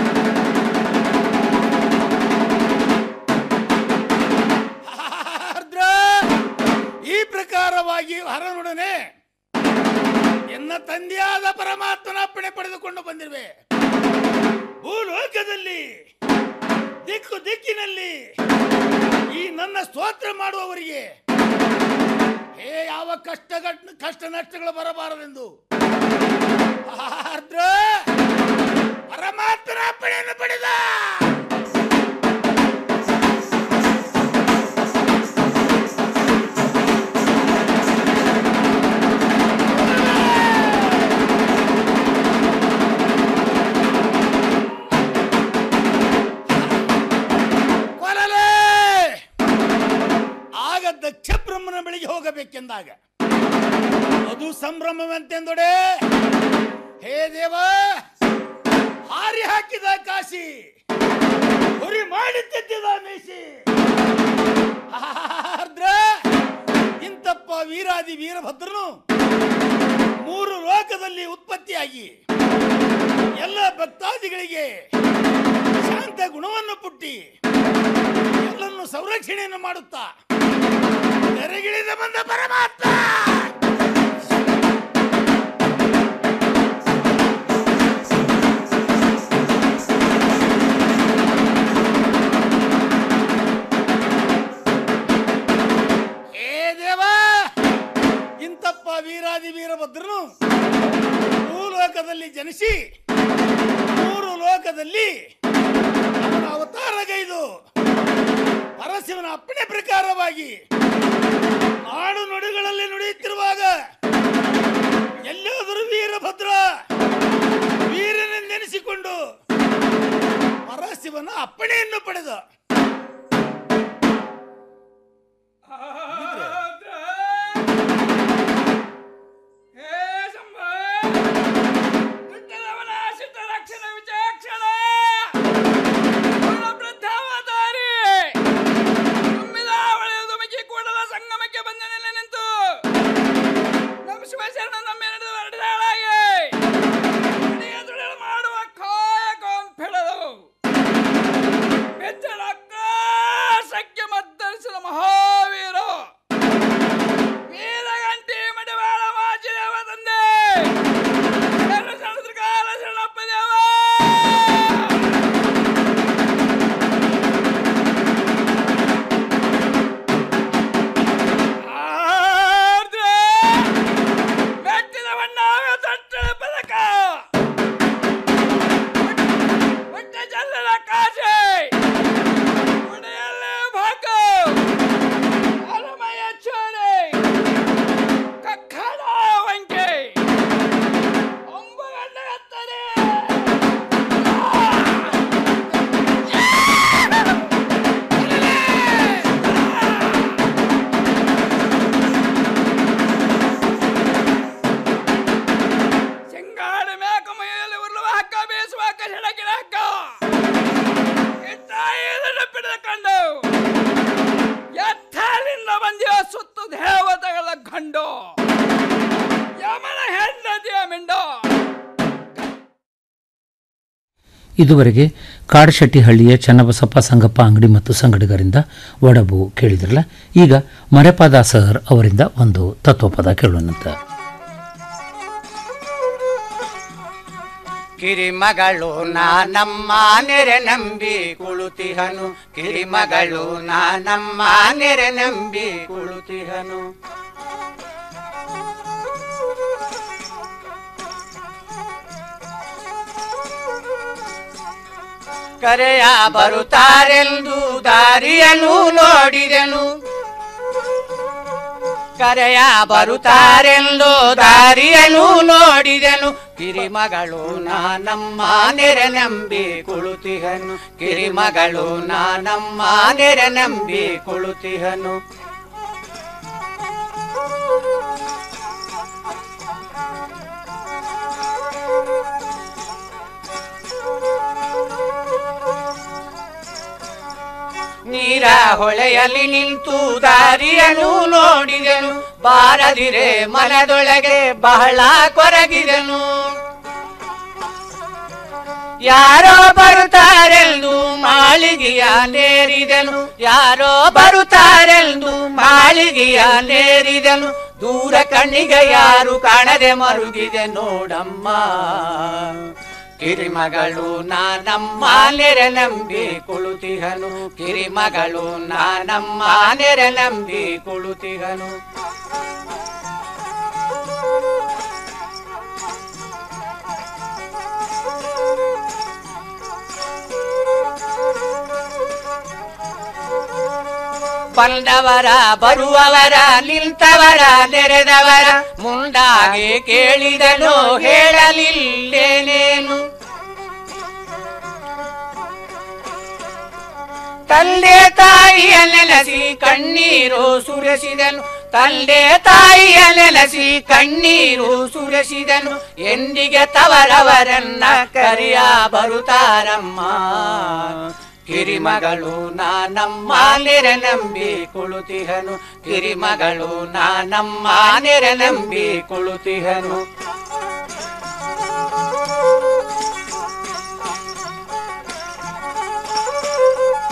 ಆರ್ದ್ರ ಈ ಪ್ರಕಾರವಾಗಿ ಹರನೊಡನೆ ಎನ್ನ ತಂದೆಯಾದ ಪರಮಾತ್ಮನ ಅಪ್ಪಣೆ ಪಡೆದುಕೊಂಡು ಬಂದಿರುವೆ ಭೂಲೋಕದಲ್ಲಿ ದಿಕ್ಕು ದಿಕ್ಕಿನಲ್ಲಿ ಈ ನನ್ನ ಸ್ತೋತ್ರ ಮಾಡುವವರಿಗೆ ಹೇ ಯಾವ ಕಷ್ಟ ಘಟ್- ಕಷ್ಟ ನಷ್ಟಗಳು ಬರಬಾರದೆಂದು ಆರ್ದ್ರ ಪರಮಾತ್ಮನ ಅಪ್ಪಣೆಯನ್ನು ಪಡೆದ ಕೊಲಲೆ ಆಗ ದಕ್ಷ ಬ್ರಹ್ಮನ ಬಳಿಗೆ ಹೋಗಬೇಕೆಂದಾಗ ಅದು ಸಂಭ್ರಮವಂತೆಂದೊಡೆ ಹೇ ದೇವ ಹಾರಿ ಹಾಕಿದ ಕಾಶಿ ಹುರಿ ಮಾಡಿ ತೆತ್ತಿದ ಮೇಸಿ ಆರ್ದ್ರ ವೀರಾದಿ ವೀರಭದ್ರನು ಮೂರು ಲೋಕದಲ್ಲಿ ಉತ್ಪತ್ತಿಯಾಗಿ ಎಲ್ಲ ಭಕ್ತಾದಿಗಳಿಗೆ ಶಾಂತ ಗುಣವನ್ನು ಪುಟ್ಟಿ ಎಲ್ಲನ್ನು ಸಂರಕ್ಷಣೆಯನ್ನು ಮಾಡುತ್ತಾ ತೆರೆಗಿಳಿದ ಬಂದ ಪರಮಾತ್ಮ ಹೇ ದೇವ ಇಂತಪ್ಪ ವೀರಾದಿ ವೀರಭದ್ರನು ಭೂಲೋಕದಲ್ಲಿ ಜನಿಸಿ ಮೂರು ಲೋಕದಲ್ಲಿ ಅವನ ಅವತಾರಗೈದು ಪರಶಿವನ ಅಪ್ಪಣೆ ಪ್ರಕಾರವಾಗಿ ನಾಡು ನುಡಿಗಳಲ್ಲಿ ನುಡಿಯುತ್ತಿರುವಾಗ ಎಲ್ಲಾದರೂ ವೀರಭದ್ರ ವೀರನೆಂದೆನಿಸಿಕೊಂಡು ಪರಶಿವನ ಅಪ್ಪಣೆಯನ್ನು ಪಡೆದ ಮಹಾವೀರ ವೀರಗಂಟಿ ಮಡಿವಾಳ ಮಾಚಿದೇವ ತಂದೆ ಶರಣ ಶರಣದ್ರಕಾಲ ಶರಣಪ್ಪ ದೇವ ಆರ್ದ್ರ ಮೆಟ್ಟಿದ ಬಣ್ಣಾವ ತಟ್ಟಳ ಪದಕ ಹೊಟ್ಟೆ ಜಲ್ಲದ ಕಾಸೆ ಒಡೆಯಲ್ಲೇ ಭಾಗ ಅಲಮಯ ಚೋರೆ ಕಕ್ಕಡ ವಂಕೆ ಒಂಬಗಂಡ ಹತ್ತರೆ ಸಿಂಗಾಡ ಮೇಕ ಮೈಯಲ್ಲಿ ಉರುಳುವ ಹಕ್ಕ ಬೀಸುವ ಹಕ್ಕ ಸಿಡಕಿನ ಹಕ್ಕ ಇಟ್ಟಾಯಿದನ್ನು ಪಿಡಿದುಕೊಂಡು ಎತ್ತಲಿಂದ ಬಂದಿಯ ಸುತ್ತು ದೇವತೆಗಳ ಗಂಡು ಯಮನ ಹೆಂಡತಿಯ ಮಿಂಡು ಇದುವರೆಗೆ ಕಾಡಶೆಟ್ಟಿಹಳ್ಳಿಯ ಚನ್ನಬಸಪ್ಪ ಸಂಗಪ್ಪ ಅಂಗಡಿ ಮತ್ತು ಸಂಗಡಿಗರಿಂದ ಒಡಬು ಕೇಳಿದ್ರಲ್ಲ ಈಗ ಮರೆಪಾದ ಸರ್ ಅವರಿಂದ ಒಂದು ತತ್ವಪದ ಕೇಳೋಣಂತ ಕಿರಿಮಗಳು ನಾನಮ್ಮ ನೆರೆ ನಂಬಿ ಕುಳುತಿಹನು ಕಿರಿಮಗಳು ನಾನಮ್ಮ ನೆರೆ ನಂಬಿ ಕುಳುತಿಹನು ಕರೆಯ ಬರುತ್ತಾರೆಂದು ದಾರಿಯನ್ನು ನೋಡಿದೆನು ಕರೆಯ ಬರುತ್ತಾರೆಂದು ದಾರಿಯನ್ನು ನೋಡಿದೆನು ಕಿರಿಮಗಳು ನಾನಮ್ಮ ನೆರೆ ನಂಬಿ ಕುಳುತಿಹನು ಕಿರಿಮಗಳು ನಾನಮ್ಮ ನೆರೆ ನಂಬಿ ಕುಳುತಿಹನು ನೀರ ಹೊಳೆಯಲ್ಲಿ ನಿಂತು ದಾರಿಯನ್ನು ನೋಡಿದೆನು ಬಾರದಿರೆ ಮನದೊಳಗೆ ಬಹಳ ಕೊರಗಿದೆನು ಯಾರೋ ಬರುತ್ತಾರೆಂದು ಮಾಳಿಗೆಯ ನೇರಿದೆನು ಯಾರೋ ಬರುತ್ತಾರೆಂದು ಮಾಳಿಗೆಯ ನೇರಿದೆನು ದೂರ ಕಣ್ಣಿಗೆ ಯಾರು ಕಾಣದೆ ಮರುಗಿದೆ ನೋಡಮ್ಮ ಕಿರಿಮಗಳು ನಾನಮ್ಮ ನೆರೆ ನಂಬಿ ಕುಳುತಿಹನು ಕಿರಿಮಗಳು ನಾನಮ್ಮ ನೆರೆ ನಂಬಿ ಕುಳುತಿಹನು ಬಂದವರ ಬರುವವರ ನಿಂತವರ ನೆರೆದವರ ಮುಂದಾಗಿ ಕೇಳಿದನು ಹೇಳಲಿಲ್ಲೇನೇನು ತಂದೆ ತಾಯಿಯ ನೆನೆಸಿ ಕಣ್ಣೀರು ಸುರಿಸಿದನು ತಂದೆ ತಾಯಿಯ ನೆನೆಸಿ ಕಣ್ಣೀರು ಸುರಿಸಿದನು ಎಂದಿಗೆ ತವರವರನ್ನ ಕರೆಯ ಬರುತ್ತಾರಮ್ಮ ಕಿರಿಮಗಳು ನಾನಮ್ಮ ನೆರೆ ನಂಬಿ ಕುಳುತಿಹನು ಕಿರಿಮಗಳು ನಾನಮ್ಮ ನೆರೆ ನಂಬಿ ಕುಳುತಿಹನು